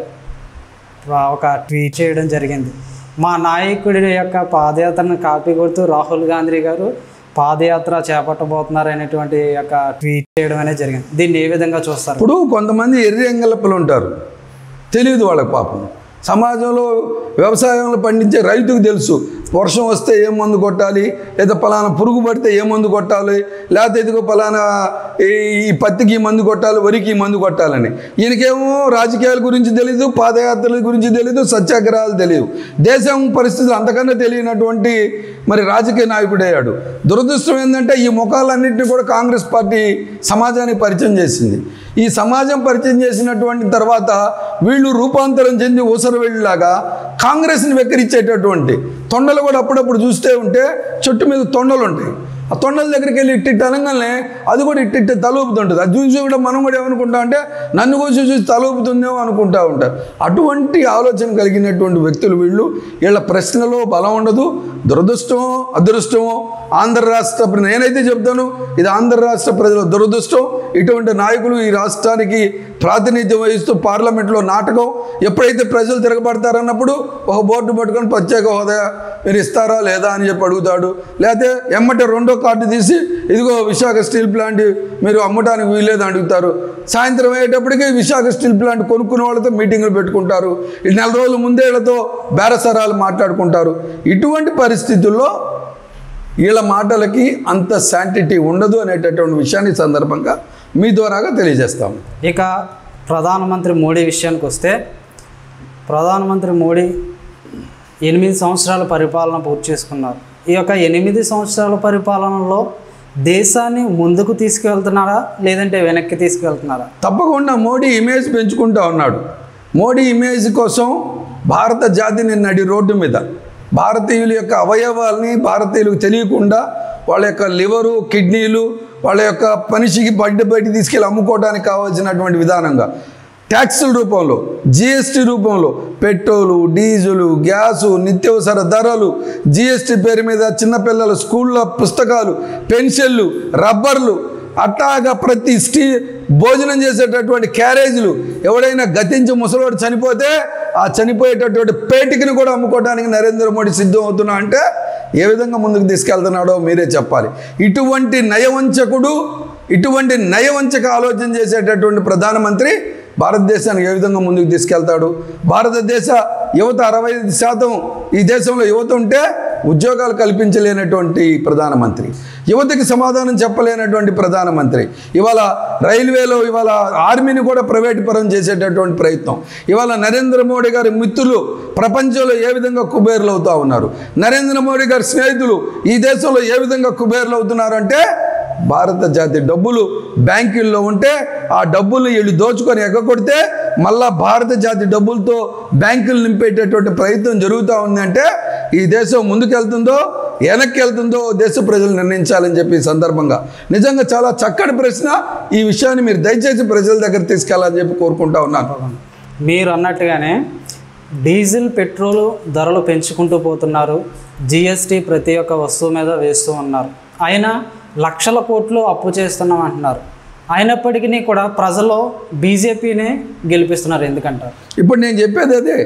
Speaker 1: వా- ఒక ట్వీట్ చేయడం జరిగింది మా నాయకుడి యొక్క పాదయాత్రను కాపీ కొడుతూ రాహుల్ గాంధీ గారు పాదయాత్ర చేపట్టబోతున్నారు అనేటువంటి యొక్క ట్వీట్ చేయడం అనేది జరిగింది దీన్ని ఏ విధంగా చూస్తారు
Speaker 2: ఇప్పుడు కొంతమంది ఎర్రి ఎంగలప్పలు ఉంటారు తెలియదు వాళ్ళకి పాపం సమాజంలో వ్యవసాయంలో పండించే రైతుకు తెలుసు వర్షం వస్తే ఏ మందు కొట్టాలి లేదా పలానా పురుగు పడితే ఏ మందు కొట్టాలి లేకపోతే ఇదిగో పలానా ఈ ఈ పత్తికి ఈ మందు కొట్టాలి వరికి ఈ మందు కొట్టాలని ఈయనకేమో రాజకీయాల గురించి తెలియదు పాదయాత్రల గురించి తెలియదు సత్యాగ్రహాలు తెలియదు దేశం పరిస్థితులు అంతకన్నా తెలియనటువంటి మరి రాజకీయ నాయకుడయ్యాడు దురదృష్టం ఏంటంటే ఈ ముఖాలన్నింటినీ కూడా కాంగ్రెస్ పార్టీ సమాజానికి పరిచయం చేసింది ఈ సమాజం పరిచయం చేసినటువంటి తర్వాత వీళ్ళు రూపాంతరం చెంది ఊసరవెళ్ళలాగా కాంగ్రెస్ని వెక్కిరించేటటువంటి తొండలు కూడా అప్పుడప్పుడు చూస్తే ఉంటే చెట్టు మీద తొండలు ఉంటాయి ఆ తొండల దగ్గరికి వెళ్ళి ఇట్టి అనగానే అది కూడా ఇట్టి తలూపుతుంటుంది అది చూసి కూడా మనం కూడా ఏమనుకుంటాం అంటే నన్ను కూడా చూసి తలూపుతుందేమో అనుకుంటా ఉంటారు అటువంటి ఆలోచన కలిగినటువంటి వ్యక్తులు వీళ్ళు వీళ్ళ ప్రశ్నలో బలం ఉండదు దురదృష్టమో అదృష్టమో ఆంధ్ర రాష్ట్ర ప్ర- నేనైతే చెప్తాను ఇది ఆంధ్ర రాష్ట్ర ప్రజల దురదృష్టం ఇటువంటి నాయకులు ఈ రాష్ట్రానికి ప్రాతినిధ్యం వహిస్తూ పార్లమెంట్లో నాటకం ఎప్పుడైతే ప్రజలు తిరగబడతారన్నప్పుడు ఒక బోర్డు పట్టుకొని ప్రత్యేక హోదా మీరు ఇస్తారా లేదా అని చెప్పి అడుగుతాడు లేకపోతే ఎమ్మటే రెండో కార్డు తీసి ఇదిగో విశాఖ స్టీల్ ప్లాంట్ మీరు అమ్మటానికి వీల్లేదని అడుగుతారు సాయంత్రం అయ్యేటప్పటికి విశాఖ స్టీల్ ప్లాంట్ కొనుక్కునే వాళ్ళతో మీటింగులు పెట్టుకుంటారు ఈ నెల రోజుల ముందేళ్లతో బేరసరాలు మాట్లాడుకుంటారు ఇటువంటి పరిస్థితుల్లో వీళ్ళ మాటలకి అంత శాంటిటీ ఉండదు అనేటటువంటి విషయాన్ని ఈ సందర్భంగా మీ ద్వారాగా తెలియజేస్తాము
Speaker 1: ఇక ప్రధానమంత్రి మోడీ విషయానికి వస్తే ప్రధానమంత్రి మోడీ ఎనిమిది సంవత్సరాల పరిపాలన పూర్తి చేసుకున్నారు ఈ యొక్క ఎనిమిది సంవత్సరాల పరిపాలనలో దేశాన్ని ముందుకు తీసుకువెళ్తున్నారా లేదంటే వెనక్కి తీసుకువెళ్తున్నారా
Speaker 2: తప్పకుండా మోడీ ఇమేజ్ పెంచుకుంటా ఉన్నాడు మోడీ ఇమేజ్ కోసం భారత జాతిని నడి రోడ్డు మీద భారతీయుల యొక్క అవయవాల్ని భారతీయులకు తెలియకుండా వాళ్ళ యొక్క లివరు కిడ్నీలు వాళ్ళ యొక్క పనిషికి బయట బయట తీసుకెళ్ళి అమ్ముకోవడానికి కావాల్సినటువంటి విధానంగా ట్యాక్సుల రూపంలో జిఎస్టీ రూపంలో పెట్రోలు డీజిలు గ్యాసు నిత్యావసర ధరలు జిఎస్టీ పేరు మీద చిన్నపిల్లల స్కూళ్ళ పుస్తకాలు పెన్షన్లు రబ్బర్లు అట్టాగా ప్రతి స్టీ భోజనం చేసేటటువంటి క్యారేజీలు ఎవడైనా గతించి ముసలోడు చనిపోతే ఆ చనిపోయేటటువంటి పేటికని కూడా అమ్ముకోవడానికి నరేంద్ర మోడీ సిద్ధం అవుతున్నా అంటే ఏ విధంగా ముందుకు తీసుకెళ్తున్నాడో మీరే చెప్పాలి ఇటువంటి నయవంచకుడు ఇటువంటి నయవంచక ఆలోచన చేసేటటువంటి ప్రధానమంత్రి భారతదేశాన్ని ఏ విధంగా ముందుకు తీసుకెళ్తాడు భారతదేశ యువత అరవై ఐదు శాతం ఈ దేశంలో యువత ఉంటే ఉద్యోగాలు కల్పించలేనటువంటి ప్రధానమంత్రి యువతకి సమాధానం చెప్పలేనటువంటి ప్రధానమంత్రి ఇవాళ రైల్వేలో ఇవాళ ఆర్మీని కూడా ప్రైవేట్ పరం చేసేటటువంటి ప్రయత్నం ఇవాళ నరేంద్ర మోడీ గారి మిత్రులు ప్రపంచంలో ఏ విధంగా కుబేర్లు అవుతా ఉన్నారు నరేంద్ర మోడీ గారి స్నేహితులు ఈ దేశంలో ఏ విధంగా కుబేర్లు అవుతున్నారు అంటే భారత జాతి డబ్బులు బ్యాంకుల్లో ఉంటే ఆ డబ్బులు వీళ్ళు దోచుకొని ఎగ్గకొడితే మళ్ళా భారత జాతి డబ్బులతో బ్యాంకులు నింపేటటువంటి ప్రయత్నం జరుగుతూ ఉందంటే ఈ దేశం ముందుకెళ్తుందో వెనక్కి వెళ్తుందో దేశ ప్రజలు నిర్ణయించాలని చెప్పి ఈ సందర్భంగా నిజంగా చాలా చక్కటి ప్రశ్న ఈ విషయాన్ని మీరు దయచేసి ప్రజల దగ్గర తీసుకెళ్ళాలని చెప్పి కోరుకుంటా ఉన్నాను
Speaker 1: మీరు అన్నట్టుగానే డీజిల్ పెట్రోల్ ధరలు పెంచుకుంటూ పోతున్నారు జిఎస్టీ ప్రతి ఒక్క వస్తువు మీద వేస్తూ ఉన్నారు అయినా లక్షల కోట్లు అప్పు చేస్తున్నాం అంటున్నారు అయినప్పటికీ కూడా ప్రజలు బీజేపీనే గెలిపిస్తున్నారు ఎందుకంటారు
Speaker 2: ఇప్పుడు నేను చెప్పేది అదే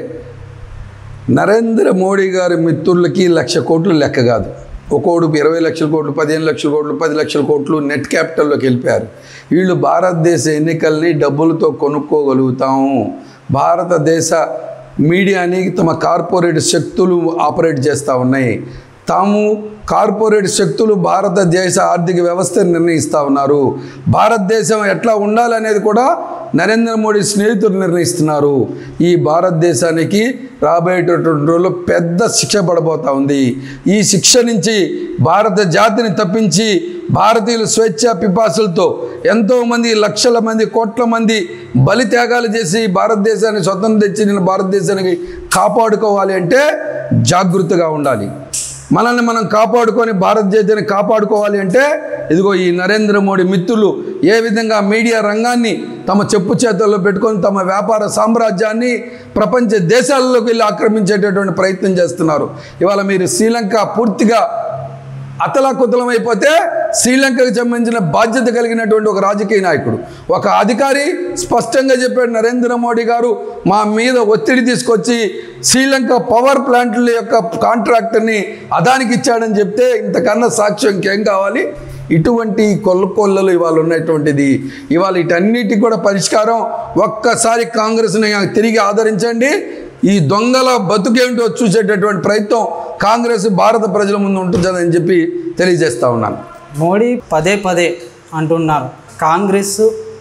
Speaker 2: నరేంద్ర మోడీ గారి మిత్రులకి లక్ష కోట్లు లెక్క కాదు ఒక్కోడు ఇరవై లక్షల కోట్లు పదిహేను లక్షల కోట్లు పది లక్షల కోట్లు నెట్ క్యాపిటల్లోకి వెళ్ళిపోయారు వీళ్ళు భారతదేశ ఎన్నికల్ని డబ్బులతో కొనుక్కోగలుగుతాము భారతదేశ మీడియాని తమ కార్పొరేట్ శక్తులు ఆపరేట్ చేస్తూ ఉన్నాయి తాము కార్పొరేట్ శక్తులు భారతదేశ ఆర్థిక వ్యవస్థను నిర్ణయిస్తూ ఉన్నారు భారతదేశం ఎట్లా ఉండాలనేది కూడా నరేంద్ర మోడీ స్నేహితులు నిర్ణయిస్తున్నారు ఈ భారతదేశానికి రాబోయేటటువంటి రోజుల్లో పెద్ద శిక్ష పడబోతా ఉంది ఈ శిక్ష నుంచి భారత జాతిని తప్పించి భారతీయులు స్వేచ్ఛ పిపాసులతో ఎంతోమంది లక్షల మంది కోట్ల మంది బలి త్యాగాలు చేసి భారతదేశాన్ని స్వతంత్రం తెచ్చి భారతదేశానికి కాపాడుకోవాలి అంటే జాగృతగా ఉండాలి మనల్ని మనం కాపాడుకొని భారతదేశాన్ని కాపాడుకోవాలి అంటే ఇదిగో ఈ నరేంద్ర మోడీ మిత్రులు ఏ విధంగా మీడియా రంగాన్ని తమ చెప్పు చేతుల్లో పెట్టుకొని తమ వ్యాపార సామ్రాజ్యాన్ని ప్రపంచ దేశాలలోకి వెళ్ళి ఆక్రమించేటటువంటి ప్రయత్నం చేస్తున్నారు ఇవాళ మీరు శ్రీలంక పూర్తిగా అతలాకుతలం అయిపోతే శ్రీలంకకు సంబంధించిన బాధ్యత కలిగినటువంటి ఒక రాజకీయ నాయకుడు ఒక అధికారి స్పష్టంగా చెప్పాడు నరేంద్ర మోడీ గారు మా మీద ఒత్తిడి తీసుకొచ్చి శ్రీలంక పవర్ ప్లాంట్ల యొక్క కాంట్రాక్టర్ని అదానికి ఇచ్చాడని చెప్తే ఇంతకన్నా సాక్ష్యం ఇంకేం కావాలి ఇటువంటి కొల్లకొల్లలు ఇవాళ ఉన్నటువంటిది ఇవాళ వీటన్నిటికి కూడా పరిష్కారం ఒక్కసారి కాంగ్రెస్ని తిరిగి ఆదరించండి ఈ దొంగల బతుకేమిటో చూసేటటువంటి ప్రయత్నం కాంగ్రెస్ భారత ప్రజల ముందు ఉంటుందని చెప్పి తెలియజేస్తా ఉన్నాను
Speaker 1: మోడీ పదే పదే అంటున్నారు కాంగ్రెస్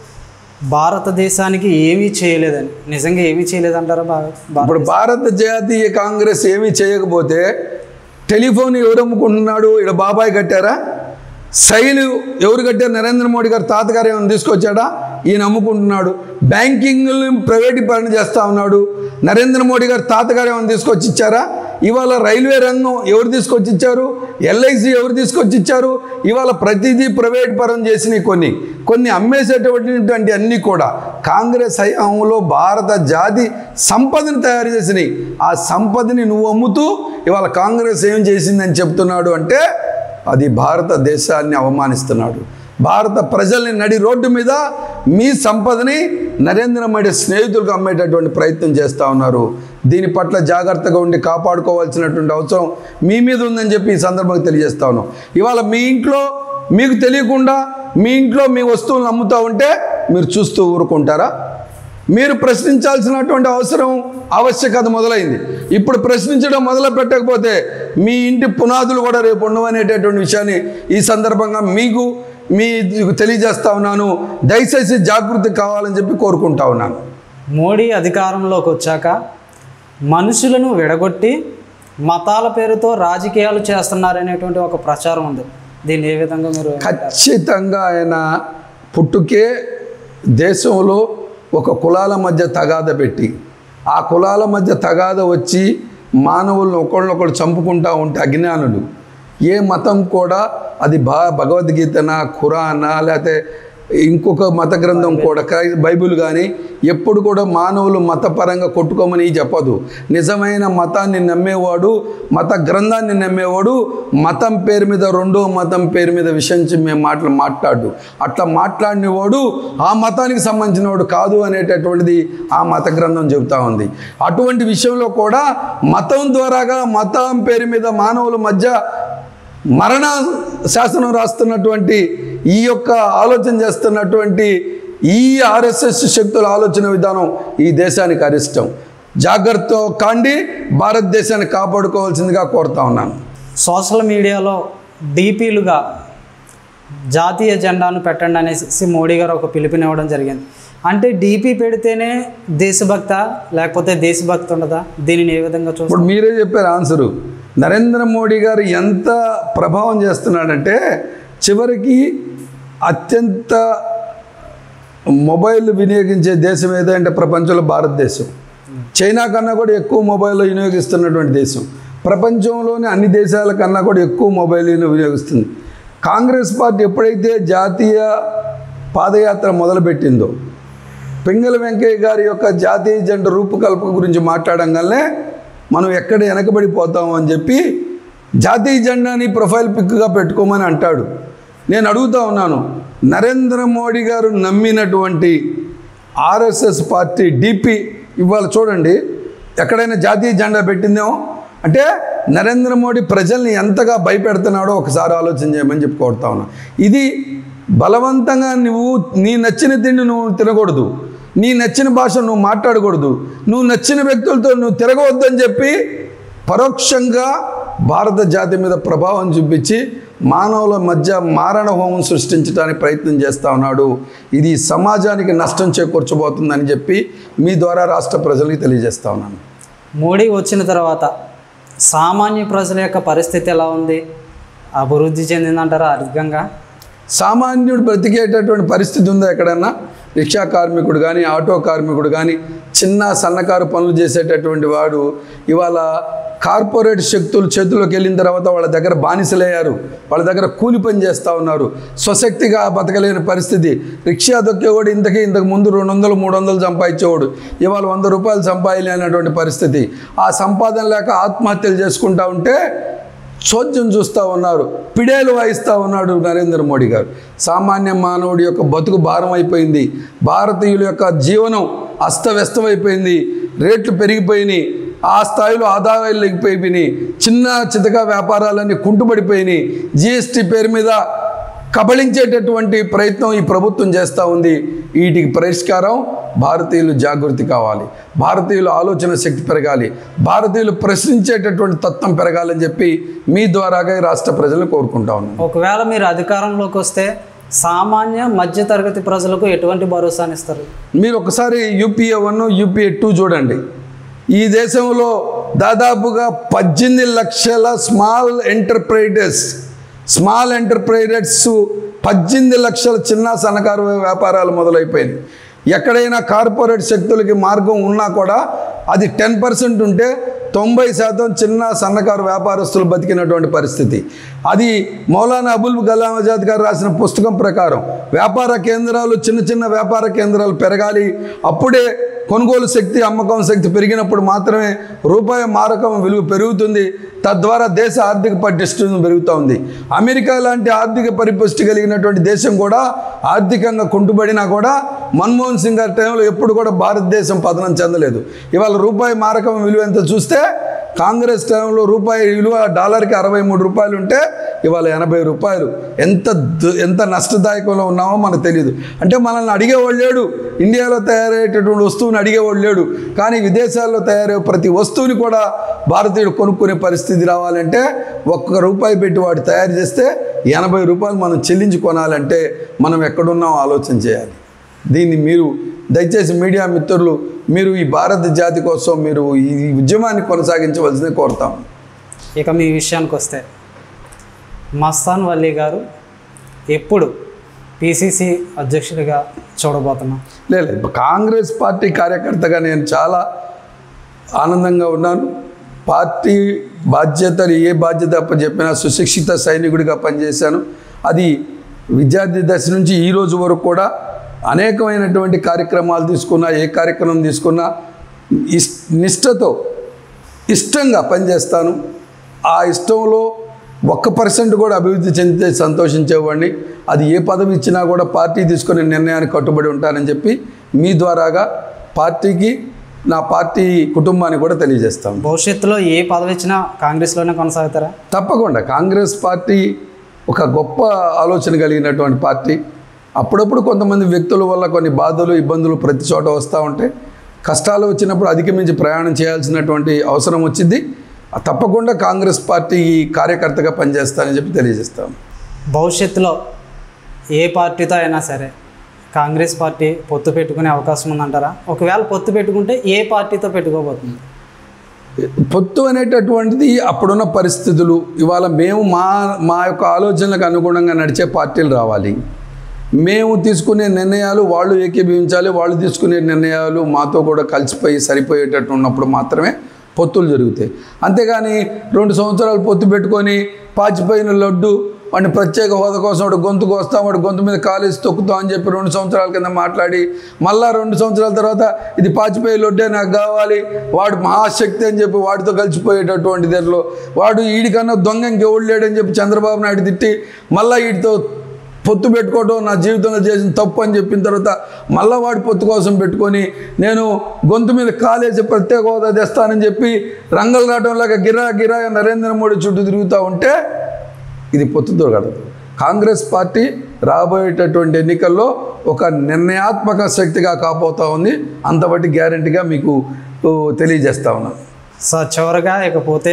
Speaker 1: భారతదేశానికి ఏమీ చేయలేదని నిజంగా ఏమీ చేయలేదంటారా బాగా
Speaker 2: ఇప్పుడు భారత జాతీయ కాంగ్రెస్ ఏమీ చేయకపోతే టెలిఫోన్ ఎవరు అమ్ముకుంటున్నాడు ఇక్కడ బాబాయ్ కట్టారా శైలు ఎవరు కట్టారు నరేంద్ర మోడీ గారు తాతగారు ఏమైనా తీసుకొచ్చాడా ఈయన అమ్ముకుంటున్నాడు బ్యాంకింగ్ని ప్రైవేటీకరణ చేస్తూ ఉన్నాడు నరేంద్ర మోడీ గారు తాతగారు ఏమైనా తీసుకొచ్చి ఇచ్చారా ఇవాళ రైల్వే రంగం ఎవరు తీసుకొచ్చి ఇచ్చారు ఎల్ఐసి ఎవరు తీసుకొచ్చి ఇచ్చారు ఇవాళ ప్రతిదీ ప్రైవేట్ పరం చేసినవి కొన్ని కొన్ని అమ్మేసేటటువంటి అన్నీ కూడా కాంగ్రెస్ హయాంలో భారత జాతి సంపదను తయారు చేసినాయి ఆ సంపదని నువ్వు అమ్ముతూ ఇవాళ కాంగ్రెస్ ఏం చేసిందని చెప్తున్నాడు అంటే అది భారతదేశాన్ని అవమానిస్తున్నాడు భారత ప్రజల్ని నడి రోడ్డు మీద మీ సంపదని నరేంద్ర మోడీ స్నేహితులకు అమ్మేటటువంటి ప్రయత్నం చేస్తూ ఉన్నారు దీని పట్ల జాగ్రత్తగా ఉండి కాపాడుకోవాల్సినటువంటి అవసరం మీ మీద ఉందని చెప్పి ఈ సందర్భంగా తెలియజేస్తా ఉన్నాం ఇవాళ మీ ఇంట్లో మీకు తెలియకుండా మీ ఇంట్లో మీ వస్తువులను అమ్ముతూ ఉంటే మీరు చూస్తూ ఊరుకుంటారా మీరు ప్రశ్నించాల్సినటువంటి అవసరం ఆవశ్యకత మొదలైంది ఇప్పుడు ప్రశ్నించడం మొదలు పెట్టకపోతే మీ ఇంటి పునాదులు కూడా రేపు ఉండవనేటటువంటి విషయాన్ని ఈ సందర్భంగా మీకు మీ తెలియజేస్తా ఉన్నాను దయచేసి జాగృతి కావాలని చెప్పి కోరుకుంటా ఉన్నాను
Speaker 1: మోడీ అధికారంలోకి వచ్చాక మనుషులను విడగొట్టి మతాల పేరుతో రాజకీయాలు చేస్తున్నారనేటువంటి ఒక ప్రచారం ఉంది దీన్ని ఏ విధంగా మీరు
Speaker 2: ఖచ్చితంగా ఆయన పుట్టుకే దేశంలో ఒక కులాల మధ్య తగాద పెట్టి ఆ కులాల మధ్య తగాద వచ్చి మానవులను ఒకళ్ళొకళ్ళు చంపుకుంటా ఉంటే అజ్ఞానులు ఏ మతం కూడా అది భా భగవద్గీతనా ఖురానా లేకపోతే ఇంకొక మత గ్రంథం కూడా క్రై- బైబిల్ కానీ ఎప్పుడు కూడా మానవులు మతపరంగా కొట్టుకోమని చెప్పదు నిజమైన మతాన్ని నమ్మేవాడు మత గ్రంథాన్ని నమ్మేవాడు మతం పేరు మీద రెండో మతం పేరు మీద విషయం మేము మాటలు మాట్లాడు అట్లా మాట్లాడినవాడు ఆ మతానికి సంబంధించిన వాడు కాదు అనేటటువంటిది ఆ మత గ్రంథం చెబుతా ఉంది అటువంటి విషయంలో కూడా మతం ద్వారాగా మతం పేరు మీద మానవుల మధ్య మరణ శాసనం రాస్తున్నటువంటి ఈ యొక్క ఆలోచన చేస్తున్నటువంటి ఈ ఆర్ఎస్ఎస్ శక్తుల ఆలోచన విధానం ఈ దేశానికి అరిష్టం జాగ్రత్త కాండి భారతదేశాన్ని కాపాడుకోవాల్సిందిగా కోరుతా ఉన్నాను
Speaker 1: సోషల్ మీడియాలో డీపీలుగా జాతీయ జెండాను పెట్టండి అనేసి మోడీ గారు ఒక పిలుపునివ్వడం జరిగింది అంటే డీపీ పెడితేనే దేశభక్త లేకపోతే దేశభక్తి ఉండదా దీనిని ఏ విధంగా చూస్తారు
Speaker 2: ఇప్పుడు మీరే చెప్పారు ఆన్సరు నరేంద్ర మోడీ గారు ఎంత ప్రభావం చేస్తున్నాడంటే చివరికి అత్యంత మొబైల్ వినియోగించే దేశం ఏదంటే ప్రపంచంలో భారతదేశం చైనా కన్నా కూడా ఎక్కువ మొబైల్ వినియోగిస్తున్నటువంటి దేశం ప్రపంచంలోని అన్ని దేశాల కన్నా కూడా ఎక్కువ మొబైల్ వినియోగిస్తుంది కాంగ్రెస్ పార్టీ ఎప్పుడైతే జాతీయ పాదయాత్ర మొదలుపెట్టిందో పింగళ వెంకయ్య గారి యొక్క జాతీయ జెండా రూపకల్పన గురించి మాట్లాడంగానే మనం ఎక్కడ వెనకబడిపోతాము అని చెప్పి జాతీయ జెండాని ప్రొఫైల్ పిక్గా పెట్టుకోమని అంటాడు నేను అడుగుతా ఉన్నాను నరేంద్ర మోడీ గారు నమ్మినటువంటి ఆర్ఎస్ఎస్ పార్టీ డిపి ఇవాళ చూడండి ఎక్కడైనా జాతీయ జెండా పెట్టిందేమో అంటే నరేంద్ర మోడీ ప్రజల్ని ఎంతగా భయపెడుతున్నాడో ఒకసారి ఆలోచన చేయమని చెప్పి కోరుతా ఉన్నా ఇది బలవంతంగా నువ్వు నీ నచ్చిన తిండి నువ్వు తినకూడదు నీ నచ్చిన భాష నువ్వు మాట్లాడకూడదు నువ్వు నచ్చిన వ్యక్తులతో నువ్వు తిరగవద్దని చెప్పి పరోక్షంగా భారత జాతి మీద ప్రభావం చూపించి మానవుల మధ్య మారణ హోమం సృష్టించడానికి ప్రయత్నం చేస్తూ ఉన్నాడు ఇది సమాజానికి నష్టం చేకూర్చబోతుందని చెప్పి మీ ద్వారా రాష్ట్ర ప్రజలకి తెలియజేస్తా ఉన్నాను
Speaker 1: మోడీ వచ్చిన తర్వాత సామాన్య ప్రజల యొక్క పరిస్థితి ఎలా ఉంది అభివృద్ధి చెందిందంటారా అధికంగా
Speaker 2: సామాన్యుడు బ్రతికేటటువంటి పరిస్థితి ఉందా ఎక్కడన్నా రిక్షా కార్మికుడు కానీ ఆటో కార్మికుడు కానీ చిన్న సన్నకారు పనులు చేసేటటువంటి వాడు ఇవాళ కార్పొరేట్ శక్తులు చేతుల్లోకి వెళ్ళిన తర్వాత వాళ్ళ దగ్గర బానిసలయ్యారు వాళ్ళ దగ్గర కూలి పని చేస్తూ ఉన్నారు స్వశక్తిగా బతకలేని పరిస్థితి రిక్షా దొక్కేవాడు ఇంతకీ ఇంతకు ముందు రెండు వందలు మూడు వందలు సంపాదించేవాడు ఇవాళ వంద రూపాయలు సంపాదలేనటువంటి పరిస్థితి ఆ సంపాదన లేక ఆత్మహత్యలు చేసుకుంటా ఉంటే చోద్యం చూస్తూ ఉన్నారు పిడేలు వాయిస్తూ ఉన్నాడు నరేంద్ర మోడీ గారు సామాన్య మానవుడి యొక్క బతుకు భారం అయిపోయింది భారతీయుల యొక్క జీవనం అస్తవ్యస్తమైపోయింది రేట్లు పెరిగిపోయినాయి ఆ స్థాయిలో ఆదాయాలు లేకపోయినాయి చిన్న చితక వ్యాపారాలన్నీ కుంటుపడిపోయినాయి జిఎస్టీ పేరు మీద కబళించేటటువంటి ప్రయత్నం ఈ ప్రభుత్వం చేస్తూ ఉంది వీటికి పరిష్కారం భారతీయులు జాగృతి కావాలి భారతీయుల ఆలోచన శక్తి పెరగాలి భారతీయులు ప్రశ్నించేటటువంటి తత్వం పెరగాలని చెప్పి మీ ద్వారాగా ఈ రాష్ట్ర ప్రజలను కోరుకుంటా ఉన్నాను
Speaker 1: ఒకవేళ మీరు అధికారంలోకి వస్తే సామాన్య మధ్యతరగతి ప్రజలకు ఎటువంటి భరోసాని ఇస్తారు
Speaker 2: మీరు ఒకసారి యూపీఏ వన్ యూపీఏ టూ చూడండి ఈ దేశంలో దాదాపుగా పద్దెనిమిది లక్షల స్మాల్ ఎంటర్ప్రైజెస్ స్మాల్ ఎంటర్ప్రైజెస్ పద్దెనిమిది లక్షల చిన్న సన్నకారు వ్యాపారాలు మొదలైపోయినాయి ఎక్కడైనా కార్పొరేట్ శక్తులకి మార్గం ఉన్నా కూడా అది టెన్ పర్సెంట్ ఉంటే తొంభై శాతం చిన్న సన్నకారు వ్యాపారస్తులు బతికినటువంటి పరిస్థితి అది మౌలానా అబుల్ కలాం ఆజాద్ గారు రాసిన పుస్తకం ప్రకారం వ్యాపార కేంద్రాలు చిన్న చిన్న వ్యాపార కేంద్రాలు పెరగాలి అప్పుడే కొనుగోలు శక్తి అమ్మకం శక్తి పెరిగినప్పుడు మాత్రమే రూపాయి మారకం విలువ పెరుగుతుంది తద్వారా దేశ ఆర్థిక పటిష్టం పెరుగుతూ ఉంది అమెరికా లాంటి ఆర్థిక పరిపుష్టి కలిగినటువంటి దేశం కూడా ఆర్థికంగా కుంటుబడినా కూడా మన్మోహన్ సింగ్ గారి టైంలో ఎప్పుడు కూడా భారతదేశం పతనం చెందలేదు ఇవాళ రూపాయి మారకం విలువ ఎంత చూస్తే కాంగ్రెస్ టైంలో రూపాయి విలువ డాలర్కి అరవై మూడు రూపాయలు ఉంటే ఇవాళ ఎనభై రూపాయలు ఎంత దు- ఎంత నష్టదాయకంలో ఉన్నామో మనకు తెలియదు అంటే మనల్ని అడిగేవాడు లేడు ఇండియాలో తయారయ్యేటటువంటి వస్తువుని అడిగేవాడు లేడు కానీ విదేశాల్లో తయారయ్యే ప్రతి వస్తువుని కూడా భారతీయుడు కొనుక్కునే పరిస్థితి రావాలంటే ఒక్క రూపాయి పెట్టి వాడు తయారు చేస్తే ఎనభై రూపాయలు మనం చెల్లించి కొనాలంటే మనం ఎక్కడున్నామో ఆలోచన చేయాలి దీన్ని మీరు దయచేసి మీడియా మిత్రులు మీరు ఈ భారత జాతి కోసం మీరు ఈ ఉద్యమాన్ని కొనసాగించవలసిందే కోరుతాం
Speaker 1: ఇక మీ విషయానికి వస్తే మస్తాన్ వల్లీ గారు ఎప్పుడు పిసిసి అధ్యక్షుడిగా చూడబోతున్నాం
Speaker 2: లేదు కాంగ్రెస్ పార్టీ కార్యకర్తగా నేను చాలా ఆనందంగా ఉన్నాను పార్టీ బాధ్యతలు ఏ బాధ్యత అప్పచెప్పినా సుశిక్షిత సైనికుడిగా పనిచేశాను అది విద్యార్థి దశ నుంచి ఈ రోజు వరకు కూడా అనేకమైనటువంటి కార్యక్రమాలు తీసుకున్నా ఏ కార్యక్రమం తీసుకున్నా ఇస్ నిష్టతో ఇష్టంగా పనిచేస్తాను ఆ ఇష్టంలో ఒక్క పర్సెంట్ కూడా అభివృద్ధి చెందితే సంతోషించేవాడిని అది ఏ పదవి ఇచ్చినా కూడా పార్టీ తీసుకునే నిర్ణయానికి కట్టుబడి ఉంటానని చెప్పి మీ ద్వారాగా పార్టీకి నా పార్టీ కుటుంబానికి కూడా తెలియజేస్తాను
Speaker 1: భవిష్యత్తులో ఏ పదవి ఇచ్చినా కాంగ్రెస్లోనే కొనసాగుతారా
Speaker 2: తప్పకుండా కాంగ్రెస్ పార్టీ ఒక గొప్ప ఆలోచన కలిగినటువంటి పార్టీ అప్పుడప్పుడు కొంతమంది వ్యక్తుల వల్ల కొన్ని బాధలు ఇబ్బందులు ప్రతి చోట వస్తూ ఉంటాయి కష్టాలు వచ్చినప్పుడు అధిగమించి ప్రయాణం చేయాల్సినటువంటి అవసరం వచ్చింది తప్పకుండా కాంగ్రెస్ పార్టీ కార్యకర్తగా పనిచేస్తానని చెప్పి తెలియజేస్తాను
Speaker 1: భవిష్యత్తులో ఏ పార్టీతో అయినా సరే కాంగ్రెస్ పార్టీ పొత్తు పెట్టుకునే అవకాశం ఉందంటారా ఒకవేళ పొత్తు పెట్టుకుంటే ఏ పార్టీతో పెట్టుకోబోతుంది
Speaker 2: పొత్తు అనేటటువంటిది అప్పుడున్న పరిస్థితులు ఇవాళ మేము మా మా యొక్క ఆలోచనలకు అనుగుణంగా నడిచే పార్టీలు రావాలి మేము తీసుకునే నిర్ణయాలు వాళ్ళు ఏకీభవించాలి వాళ్ళు తీసుకునే నిర్ణయాలు మాతో కూడా కలిసిపోయి సరిపోయేటట్టు ఉన్నప్పుడు మాత్రమే పొత్తులు జరుగుతాయి అంతేగాని రెండు సంవత్సరాలు పొత్తు పెట్టుకొని పాచిపోయిన లడ్డు వాడిని ప్రత్యేక హోదా కోసం వాడు గొంతుకు వస్తాం వాడు గొంతు మీద కాలేసి తొక్కుతాం అని చెప్పి రెండు సంవత్సరాల కింద మాట్లాడి మళ్ళా రెండు సంవత్సరాల తర్వాత ఇది పాచిపోయే లొడ్డే నాకు కావాలి వాడు మహాశక్తి అని చెప్పి వాడితో కలిసిపోయేటటువంటి దాంట్లో వాడు వీడికన్నా దొంగ ఇంకెవడు లేడని చెప్పి చంద్రబాబు నాయుడు తిట్టి మళ్ళా వీటితో పొత్తు పెట్టుకోవడం నా జీవితంలో చేసిన తప్పు అని చెప్పిన తర్వాత మళ్ళా వాడి పొత్తు కోసం పెట్టుకొని నేను గొంతు మీద కాలేసి ప్రత్యేక హోదా తెస్తానని చెప్పి రంగలు రావడంలాగా గిరా గిరా నరేంద్ర మోడీ చుట్టూ తిరుగుతూ ఉంటే ఇది పొత్తు దొరకదు కాంగ్రెస్ పార్టీ రాబోయేటటువంటి ఎన్నికల్లో ఒక నిర్ణయాత్మక శక్తిగా కాబోతా ఉంది అంతబట్టి గ్యారంటీగా మీకు ఊ, తెలియజేస్తా ఉన్నాను
Speaker 1: సార్ చివరగా ఇకపోతే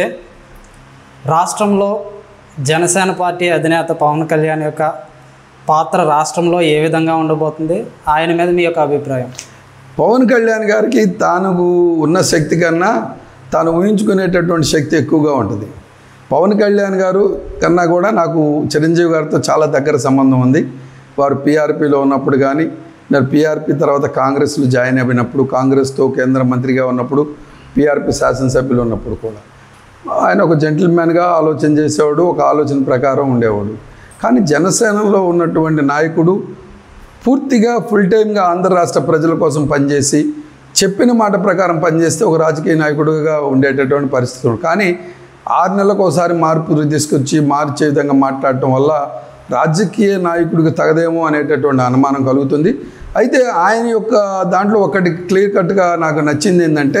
Speaker 1: రాష్ట్రంలో జనసేన పార్టీ అధినేత పవన్ కళ్యాణ్ యొక్క పాత్ర రాష్ట్రంలో ఏ విధంగా ఉండబోతుంది ఆయన మీద మీ యొక్క అభిప్రాయం
Speaker 2: పవన్ కళ్యాణ్ గారికి తాను ఉన్న శక్తి కన్నా తాను ఊహించుకునేటటువంటి శక్తి ఎక్కువగా ఉంటుంది పవన్ కళ్యాణ్ గారు కన్నా కూడా నాకు చిరంజీవి గారితో చాలా దగ్గర సంబంధం ఉంది వారు పీఆర్పీలో ఉన్నప్పుడు కానీ నేను పీఆర్పీ తర్వాత కాంగ్రెస్లో జాయిన్ అయినప్పుడు కాంగ్రెస్తో కేంద్ర మంత్రిగా ఉన్నప్పుడు పీఆర్పీ శాసనసభ్యులు ఉన్నప్పుడు కూడా ఆయన ఒక జెంటిల్మ్యాన్గా ఆలోచన చేసేవాడు ఒక ఆలోచన ప్రకారం ఉండేవాడు కానీ జనసేనలో ఉన్నటువంటి నాయకుడు పూర్తిగా ఫుల్ టైమ్గా ఆంధ్ర రాష్ట్ర ప్రజల కోసం పనిచేసి చెప్పిన మాట ప్రకారం పనిచేస్తే ఒక రాజకీయ నాయకుడిగా ఉండేటటువంటి పరిస్థితులు కానీ ఆరు నెలలకు ఒకసారి మార్పులు తీసుకొచ్చి మార్చే విధంగా మాట్లాడటం వల్ల రాజకీయ నాయకుడికి తగదేమో అనేటటువంటి అనుమానం కలుగుతుంది అయితే ఆయన యొక్క దాంట్లో ఒకటి క్లియర్ కట్గా నాకు నచ్చింది ఏంటంటే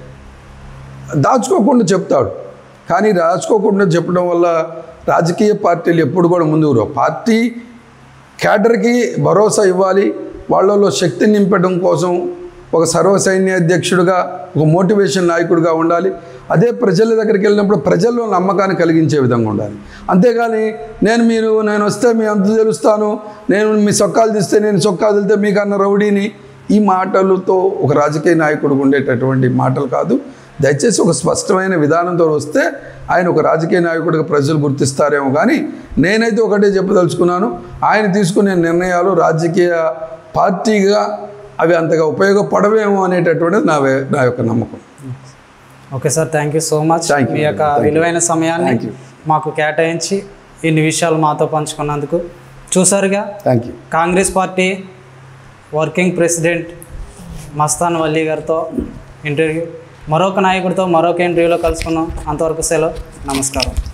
Speaker 2: దాచుకోకుండా చెప్తాడు కానీ దాచుకోకుండా చెప్పడం వల్ల రాజకీయ పార్టీలు ఎప్పుడు కూడా ముందుకు రావు పార్టీ క్యాడర్కి భరోసా ఇవ్వాలి వాళ్ళలో శక్తి నింపడం కోసం ఒక సర్వసైన్య అధ్యక్షుడిగా ఒక మోటివేషన్ నాయకుడిగా ఉండాలి అదే ప్రజల దగ్గరికి వెళ్ళినప్పుడు ప్రజల్లో నమ్మకాన్ని కలిగించే విధంగా ఉండాలి అంతేగాని నేను మీరు నేను వస్తే మీ అంత తెలుస్తాను నేను మీ సొక్కాలు తీస్తే నేను సొక్కాలు వెళ్తే మీకన్నా రౌడీని ఈ మాటలతో ఒక రాజకీయ నాయకుడికి ఉండేటటువంటి మాటలు కాదు దయచేసి ఒక స్పష్టమైన విధానంతో వస్తే ఆయన ఒక రాజకీయ నాయకుడిగా ప్రజలు గుర్తిస్తారేమో కానీ నేనైతే ఒకటే చెప్పదలుచుకున్నాను ఆయన తీసుకునే నిర్ణయాలు రాజకీయ పార్టీగా అవి అంతగా ఉపయోగపడవేమో అనేటటువంటిది నా వే- నా యొక్క నమ్మకం
Speaker 1: okay sir thank you so much
Speaker 2: Thank you.
Speaker 1: మీ యొక్క
Speaker 2: Thank you.
Speaker 1: విలువైన సమయాన్ని
Speaker 2: Thank you.
Speaker 1: మాకు కేటాయించి ఇన్ని విషయాలు మాతో పంచుకున్నందుకు చూసారుగా
Speaker 2: thank you
Speaker 1: Congress party working president Mastan Valli గారితో ఇంటర్వ్యూ మరొక నాయకుడితో మరొక ఇంటర్వ్యూలో కలుసుకున్నాం అంతవరకు సెలవు నమస్కారం